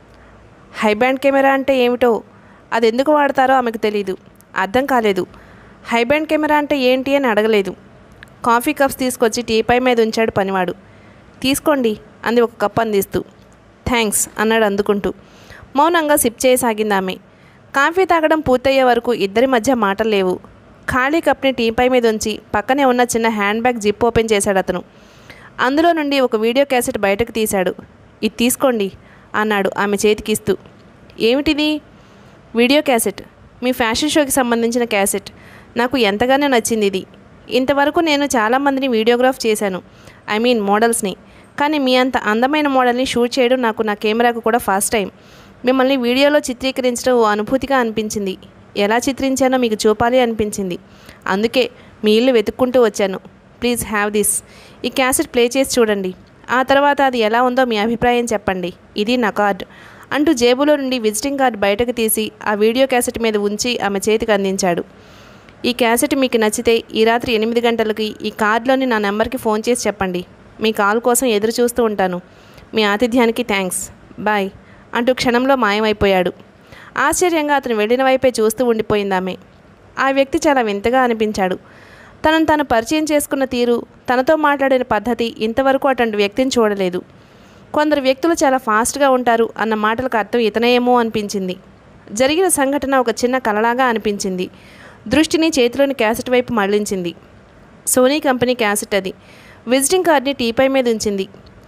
high band camera అంటే ఏమిటో అది ఎందుకు వాడతారో ఆమెకు తెలీదు అర్థం కాలేదు హై బ్యాండ్ కెమెరా అంటే ఏంటి అని అడగలేదు కాఫీ కప్స్ తీసుకొచ్చి టీపై మీద ఉంచాడు పనివాడు తీసుకోండి అంది ఒక కప్ అందిస్తూ థ్యాంక్స్ అన్నాడు అందుకుంటూ మౌనంగా సిప్ చేయసాగింది ఆమె కాఫీ తాగడం పూర్తయ్యే వరకు ఇద్దరి మధ్య మాటలు లేవు ఖాళీ కప్ని టీపై మీద ఉంచి పక్కనే ఉన్న చిన్న హ్యాండ్ బ్యాగ్ జిప్ ఓపెన్ చేశాడు అతను అందులో నుండి ఒక వీడియో క్యాసెట్ బయటకు తీశాడు ఇది తీసుకోండి అన్నాడు ఆమె చేతికిస్తూ ఏమిటిది వీడియో క్యాసెట్ మీ ఫ్యాషన్ షోకి సంబంధించిన క్యాసెట్ నాకు ఎంతగానో నచ్చింది ఇది ఇంతవరకు నేను చాలామందిని వీడియోగ్రాఫ్ చేశాను ఐ మీన్ మోడల్స్ని కానీ మీ అంత అందమైన మోడల్ని షూట్ చేయడం నాకు నా కెమెరాకు కూడా ఫస్ట్ టైం మిమ్మల్ని వీడియోలో చిత్రీకరించడం ఓ అనుభూతిగా అనిపించింది ఎలా చిత్రించానో మీకు చూపాలి అనిపించింది అందుకే మీ ఇల్లు వెతుక్కుంటూ వచ్చాను ప్లీజ్ హ్యావ్ దిస్ ఈ క్యాసెట్ ప్లే చేసి చూడండి ఆ తర్వాత అది ఎలా ఉందో మీ అభిప్రాయం చెప్పండి ఇది నా కార్డ్ అంటూ జేబులో నుండి విజిటింగ్ కార్డ్ బయటకు తీసి ఆ వీడియో క్యాసెట్ మీద ఉంచి ఆమె చేతికి అందించాడు ఈ క్యాసెట్ మీకు నచ్చితే ఈ రాత్రి ఎనిమిది గంటలకి ఈ కార్డులోని నా నెంబర్కి ఫోన్ చేసి చెప్పండి మీ కాల్ కోసం ఎదురు చూస్తూ ఉంటాను మీ ఆతిథ్యానికి థ్యాంక్స్ బాయ్ అంటూ క్షణంలో మాయమైపోయాడు ఆశ్చర్యంగా అతను వెళ్ళిన వైపే చూస్తూ ఉండిపోయింది ఆమె ఆ వ్యక్తి చాలా వింతగా అనిపించాడు తనను తాను పరిచయం చేసుకున్న తీరు తనతో మాట్లాడిన పద్ధతి ఇంతవరకు అటువంటి వ్యక్తిని చూడలేదు కొందరు వ్యక్తులు చాలా ఫాస్ట్గా ఉంటారు అన్న మాటలకు అర్థం ఇతనేమో అనిపించింది జరిగిన సంఘటన ఒక చిన్న కలలాగా అనిపించింది దృష్టిని చేతిలోని క్యాసెట్ వైపు మళ్లించింది సోనీ కంపెనీ క్యాసెట్ అది విజిటింగ్ కార్డ్ని టీపై మీద ఉంచింది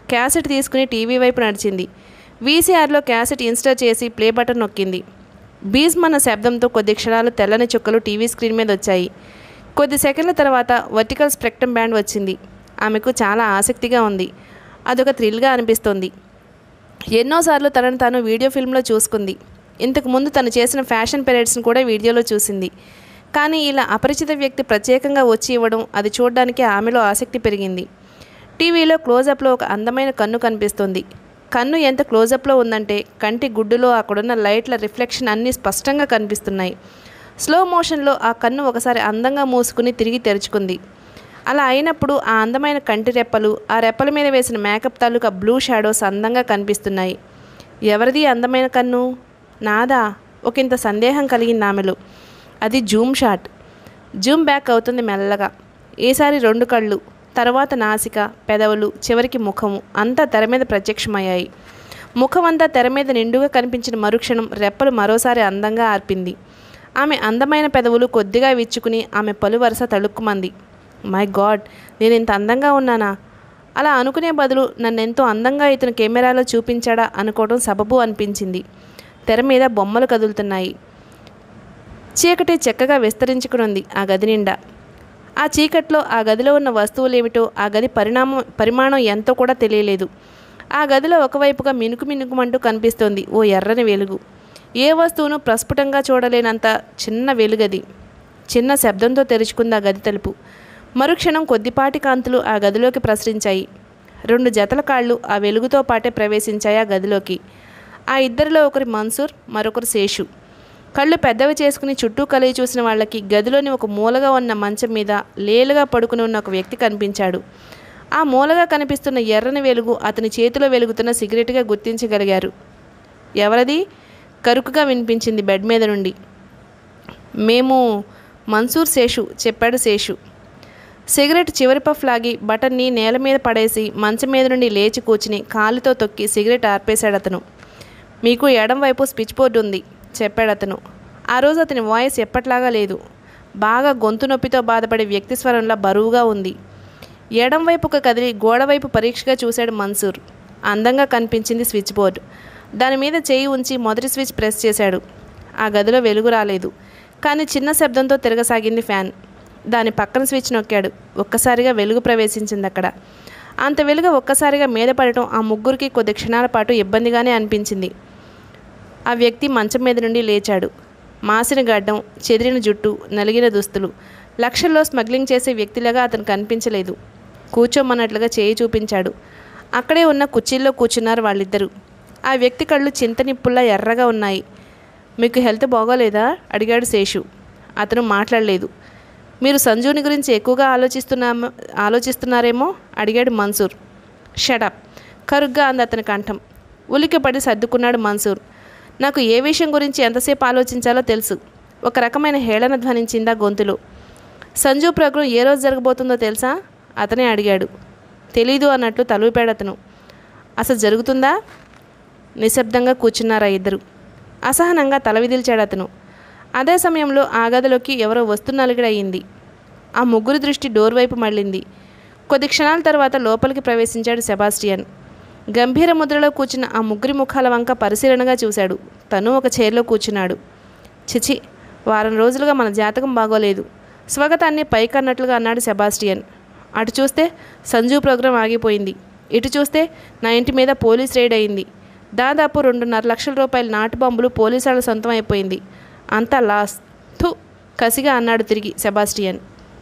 క్యాసెట్ తీసుకుని టీవీ వైపు నడిచింది వీసీఆర్లో క్యాసెట్ ఇన్స్టాల్ చేసి ప్లే బటన్ నొక్కింది బీజ్మన్న శబ్దంతో కొద్ది క్షణాలు తెల్లని చుక్కలు టీవీ స్క్రీన్ మీద వచ్చాయి కొద్ది సెకండ్ల తర్వాత వర్టికల్ స్పెక్ట్రమ్ బ్యాండ్ వచ్చింది ఆమెకు చాలా ఆసక్తిగా ఉంది అదొక థ్రిల్గా అనిపిస్తోంది ఎన్నోసార్లు తనను తాను వీడియో ఫిల్మ్లో చూసుకుంది ఇంతకు ముందు తను చేసిన ఫ్యాషన్ పెరేడ్స్ని కూడా వీడియోలో చూసింది కానీ ఇలా అపరిచిత వ్యక్తి ప్రత్యేకంగా వచ్చి ఇవ్వడం అది చూడడానికి ఆమెలో ఆసక్తి పెరిగింది టీవీలో క్లోజప్లో ఒక అందమైన కన్ను కనిపిస్తుంది కన్ను ఎంత క్లోజప్లో ఉందంటే కంటి గుడ్డులో అక్కడున్న లైట్ల రిఫ్లెక్షన్ అన్నీ స్పష్టంగా కనిపిస్తున్నాయి స్లో మోషన్లో ఆ కన్ను ఒకసారి అందంగా మూసుకుని తిరిగి తెరుచుకుంది అలా అయినప్పుడు ఆ అందమైన కంటి రెప్పలు ఆ రెప్పల మీద వేసిన మేకప్ తాలూకా బ్లూ షాడోస్ అందంగా కనిపిస్తున్నాయి ఎవరిది అందమైన కన్ను నాదా ఒకంత సందేహం కలిగింది ఆమెలో అది జూమ్ షాట్ జూమ్ బ్యాక్ అవుతుంది మెల్లగా ఈసారి రెండు కళ్ళు తర్వాత నాసిక పెదవులు చివరికి ముఖము అంతా తెర మీద ప్రత్యక్షమయ్యాయి ముఖం అంతా తెర మీద నిండుగా కనిపించిన మరుక్షణం రెప్పలు మరోసారి అందంగా ఆర్పింది ఆమె అందమైన పెదవులు కొద్దిగా విచ్చుకుని ఆమె పలు వరుస తళుక్కుమంది మై గాడ్ నేను ఇంత అందంగా ఉన్నానా అలా అనుకునే బదులు నన్నెంతో అందంగా ఇతను కెమెరాలో చూపించాడా అనుకోవడం సబబు అనిపించింది తెర మీద బొమ్మలు కదులుతున్నాయి చీకటి చక్కగా విస్తరించుకుని ఉంది ఆ గది నిండా ఆ చీకట్లో ఆ గదిలో ఉన్న వస్తువులు ఏమిటో ఆ గది పరిణామం పరిమాణం ఎంతో కూడా తెలియలేదు ఆ గదిలో ఒకవైపుగా మినుకు మినుకుమంటూ కనిపిస్తోంది ఓ ఎర్రని వెలుగు ఏ వస్తువును ప్రస్ఫుటంగా చూడలేనంత చిన్న వెలుగది చిన్న శబ్దంతో తెరుచుకుంది ఆ గది తలుపు మరుక్షణం కొద్దిపాటి కాంతులు ఆ గదిలోకి ప్రసరించాయి రెండు జతల కాళ్ళు ఆ వెలుగుతో పాటే ప్రవేశించాయి ఆ గదిలోకి ఆ ఇద్దరిలో ఒకరి మన్సూర్ మరొకరు శేషు కళ్ళు పెద్దవి చేసుకుని చుట్టూ కలిగి చూసిన వాళ్ళకి గదిలోని ఒక మూలగా ఉన్న మంచం మీద లేలుగా పడుకుని ఉన్న ఒక వ్యక్తి కనిపించాడు ఆ మూలగా కనిపిస్తున్న ఎర్రని వెలుగు అతని చేతిలో వెలుగుతున్న సిగరెట్గా గుర్తించగలిగారు ఎవరది కరుకుగా వినిపించింది బెడ్ మీద నుండి మేము మన్సూర్ శేషు చెప్పాడు శేషు సిగరెట్ చివరి పఫ్ లాగి బటన్ని నేల మీద పడేసి మంచం మీద నుండి లేచి కూర్చుని కాలుతో తొక్కి సిగరెట్ ఆర్పేశాడు అతను మీకు ఎడం వైపు స్విచ్ బోర్డు ఉంది చెప్పాడు అతను ఆ రోజు అతని వాయిస్ ఎప్పట్లాగా లేదు బాగా గొంతు నొప్పితో బాధపడే వ్యక్తి స్వరంలా బరువుగా ఉంది ఎడం వైపుకు కదిలి గోడ వైపు పరీక్షగా చూశాడు మన్సూర్ అందంగా కనిపించింది స్విచ్ బోర్డు దాని మీద చేయి ఉంచి మొదటి స్విచ్ ప్రెస్ చేశాడు ఆ గదిలో వెలుగు రాలేదు కానీ చిన్న శబ్దంతో తిరగసాగింది ఫ్యాన్ దాని పక్కన స్విచ్ నొక్కాడు ఒక్కసారిగా వెలుగు ప్రవేశించింది అక్కడ అంత వెలుగు ఒక్కసారిగా మీద పడటం ఆ ముగ్గురికి కొద్ది క్షణాల పాటు ఇబ్బందిగానే అనిపించింది ఆ వ్యక్తి మంచం మీద నుండి లేచాడు మాసిన గడ్డం చెదిరిన జుట్టు నలిగిన దుస్తులు లక్షల్లో స్మగ్లింగ్ చేసే వ్యక్తిలాగా అతను కనిపించలేదు కూర్చోమన్నట్లుగా చేయి చూపించాడు అక్కడే ఉన్న కుర్చీల్లో కూర్చున్నారు వాళ్ళిద్దరూ ఆ వ్యక్తి కళ్ళు చింతనిప్పుల్లా ఎర్రగా ఉన్నాయి మీకు హెల్త్ బాగోలేదా అడిగాడు శేషు అతను మాట్లాడలేదు మీరు సంజుని గురించి ఎక్కువగా ఆలోచిస్తున్నా ఆలోచిస్తున్నారేమో అడిగాడు మన్సూర్ షడప్ కరుగ్గా అంది అతని కంఠం ఉలిక్కిపడి సర్దుకున్నాడు మన్సూర్ నాకు ఏ విషయం గురించి ఎంతసేపు ఆలోచించాలో తెలుసు ఒక రకమైన హేళన ధ్వనించిందా గొంతులో సంజు ప్రోగ్రాం ఏ రోజు జరగబోతుందో తెలుసా అతనే అడిగాడు తెలీదు అన్నట్లు తలూపాడు అతను అసలు జరుగుతుందా నిశ్శబ్దంగా కూర్చున్నారా ఇద్దరు అసహనంగా తల విదిల్చాడు అతను అదే సమయంలో ఆ గదిలోకి ఎవరో వస్తున్నలుగుడయింది ఆ ముగ్గురు దృష్టి డోర్ వైపు మళ్ళింది కొద్ది క్షణాల తర్వాత లోపలికి ప్రవేశించాడు సెబాస్టియన్ గంభీర ముద్రలో కూర్చున్న ఆ ముగ్గురి ముఖాల వంక పరిశీలనగా చూశాడు తను ఒక చైర్లో కూర్చున్నాడు చిచి వారం రోజులుగా మన జాతకం బాగోలేదు స్వాగతాన్ని పైకన్నట్లుగా అన్నాడు సెబాస్టియన్ అటు చూస్తే సంజు ప్రోగ్రాం ఆగిపోయింది ఇటు చూస్తే నా ఇంటి మీద పోలీస్ రైడ్ అయింది దాదాపు రెండున్నర లక్షల రూపాయల నాటు బాంబులు పోలీసు వాళ్ళ సొంతం అయిపోయింది అంతా లాస్ థు కసిగా అన్నాడు తిరిగి సెబాస్టియన్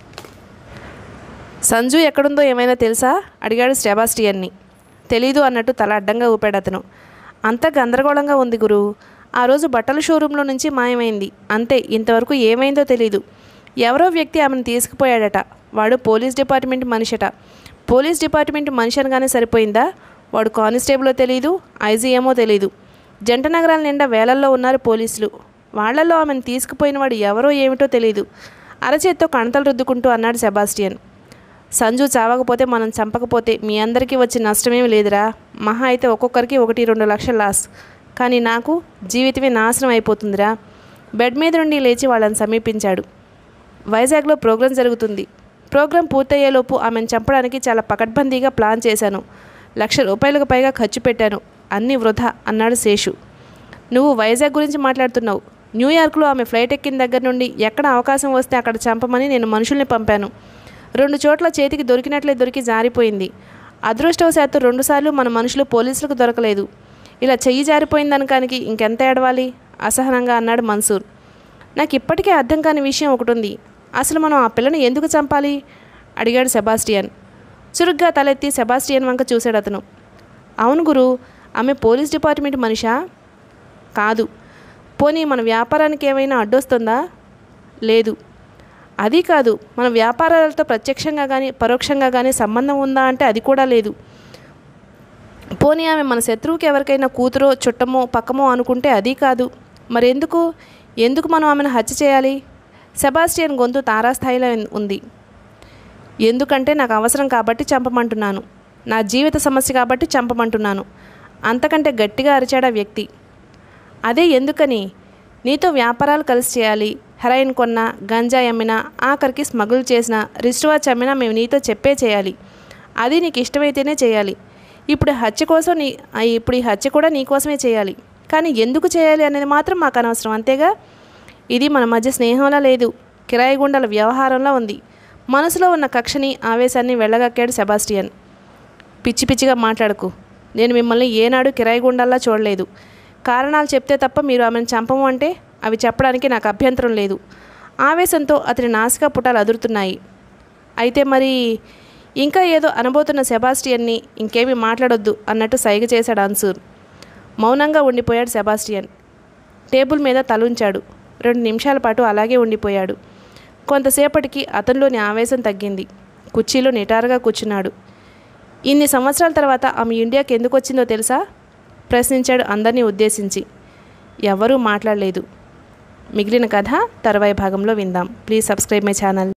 సంజు ఎక్కడుందో ఏమైనా తెలుసా అడిగాడు సెబాస్టియన్ని తెలీదు అన్నట్టు తల అడ్డంగా ఊపాడు అతను అంత గందరగోళంగా ఉంది గురు ఆ రోజు బట్టల షోరూంలో నుంచి మాయమైంది అంతే ఇంతవరకు ఏమైందో తెలీదు ఎవరో వ్యక్తి ఆమెను తీసుకుపోయాడట వాడు పోలీస్ డిపార్ట్మెంట్ మనిషట పోలీస్ డిపార్ట్మెంట్ మనిషి అనగానే సరిపోయిందా వాడు కానిస్టేబులో తెలీదు ఐజీ ఏమో తెలీదు జంట నగరాల నిండా వేలల్లో ఉన్నారు పోలీసులు వాళ్లలో ఆమెను తీసుకుపోయిన వాడు ఎవరో ఏమిటో తెలీదు అరచేత్తో కణతలు రుద్దుకుంటూ అన్నాడు సెబాస్టియన్ సంజు చావకపోతే మనం చంపకపోతే మీ అందరికీ వచ్చే నష్టమేమి లేదురా మహా అయితే ఒక్కొక్కరికి ఒకటి రెండు లక్షల లాస్ కానీ నాకు జీవితమే నాశనం అయిపోతుందిరా బెడ్ మీద నుండి లేచి వాళ్ళని సమీపించాడు వైజాగ్లో ప్రోగ్రాం జరుగుతుంది ప్రోగ్రాం పూర్తయ్యేలోపు ఆమెను చంపడానికి చాలా పకడ్బందీగా ప్లాన్ చేశాను లక్ష రూపాయలకు పైగా ఖర్చు పెట్టాను అన్నీ వృధా అన్నాడు శేషు నువ్వు వైజాగ్ గురించి మాట్లాడుతున్నావు న్యూయార్క్లో ఆమె ఫ్లైట్ ఎక్కిన దగ్గర నుండి ఎక్కడ అవకాశం వస్తే అక్కడ చంపమని నేను మనుషుల్ని పంపాను రెండు చోట్ల చేతికి దొరికినట్లే దొరికి జారిపోయింది అదృష్టవశాత్తు రెండుసార్లు మన మనుషులు పోలీసులకు దొరకలేదు ఇలా చెయ్యి జారిపోయిందనకానికి ఇంకెంత ఏడవాలి అసహనంగా అన్నాడు మన్సూర్ నాకు ఇప్పటికే అర్థం కాని విషయం ఒకటి ఉంది అసలు మనం ఆ పిల్లని ఎందుకు చంపాలి అడిగాడు సెబాస్టియన్ చురుగ్గా తలెత్తి సెబాస్టియన్ వంక చూశాడు అతను అవును గురు ఆమె పోలీస్ డిపార్ట్మెంట్ మనిషా కాదు పోనీ మన వ్యాపారానికి ఏమైనా అడ్డొస్తుందా లేదు అది కాదు మన వ్యాపారాలతో ప్రత్యక్షంగా కానీ పరోక్షంగా కానీ సంబంధం ఉందా అంటే అది కూడా లేదు పోనీ ఆమె మన శత్రువుకి ఎవరికైనా కూతురో చుట్టమో పక్కమో అనుకుంటే అది కాదు మరెందుకు ఎందుకు మనం ఆమెను హత్య చేయాలి సెబాస్టియన్ గొంతు తారాస్థాయిలో ఉంది ఎందుకంటే నాకు అవసరం కాబట్టి చంపమంటున్నాను నా జీవిత సమస్య కాబట్టి చంపమంటున్నాను అంతకంటే గట్టిగా అరిచాడు ఆ వ్యక్తి అదే ఎందుకని నీతో వ్యాపారాలు కలిసి చేయాలి హెరాయిన్ కొన్నా గంజాయి అమ్మినా ఆఖరికి స్మగుల్ చేసినా రిస్ట్ వాచ్ అమ్మినా మేము నీతో చెప్పే చేయాలి అది నీకు ఇష్టమైతేనే చేయాలి ఇప్పుడు హత్య కోసం నీ ఆ, ఇప్పుడు ఈ హత్య కూడా నీకోసమే చేయాలి కానీ ఎందుకు చేయాలి అనేది మాత్రం మాకు అనవసరం అంతేగా ఇది మన మధ్య స్నేహంలా లేదు కిరాయి గుండల వ్యవహారంలా ఉంది మనసులో ఉన్న కక్షని ఆవేశాన్ని వెళ్ళగక్కాడు సెబాస్టియన్ పిచ్చి పిచ్చిగా మాట్లాడకు నేను మిమ్మల్ని ఏనాడు కిరాయి గుండల్లా చూడలేదు కారణాలు చెప్తే తప్ప మీరు ఆమెను చంపము అంటే అవి చెప్పడానికి నాకు అభ్యంతరం లేదు ఆవేశంతో అతని నాసికా పుటాలు అదురుతున్నాయి అయితే మరి ఇంకా ఏదో అనబోతున్న సెబాస్టియన్ని ఇంకేమీ మాట్లాడొద్దు అన్నట్టు సైగ చేశాడు అన్సూర్ మౌనంగా ఉండిపోయాడు సెబాస్టియన్ టేబుల్ మీద తలుంచాడు రెండు నిమిషాల పాటు అలాగే ఉండిపోయాడు కొంతసేపటికి అతనిలోని ఆవేశం తగ్గింది కుర్చీలో నిటారుగా కూర్చున్నాడు ఇన్ని సంవత్సరాల తర్వాత ఆమె ఇండియాకి ఎందుకు వచ్చిందో తెలుసా ప్రశ్నించాడు అందరినీ ఉద్దేశించి ఎవరూ మాట్లాడలేదు మిగిలిన కథ తర్వాయి భాగంలో విందాం ప్లీజ్ సబ్స్క్రైబ్ మై ఛానల్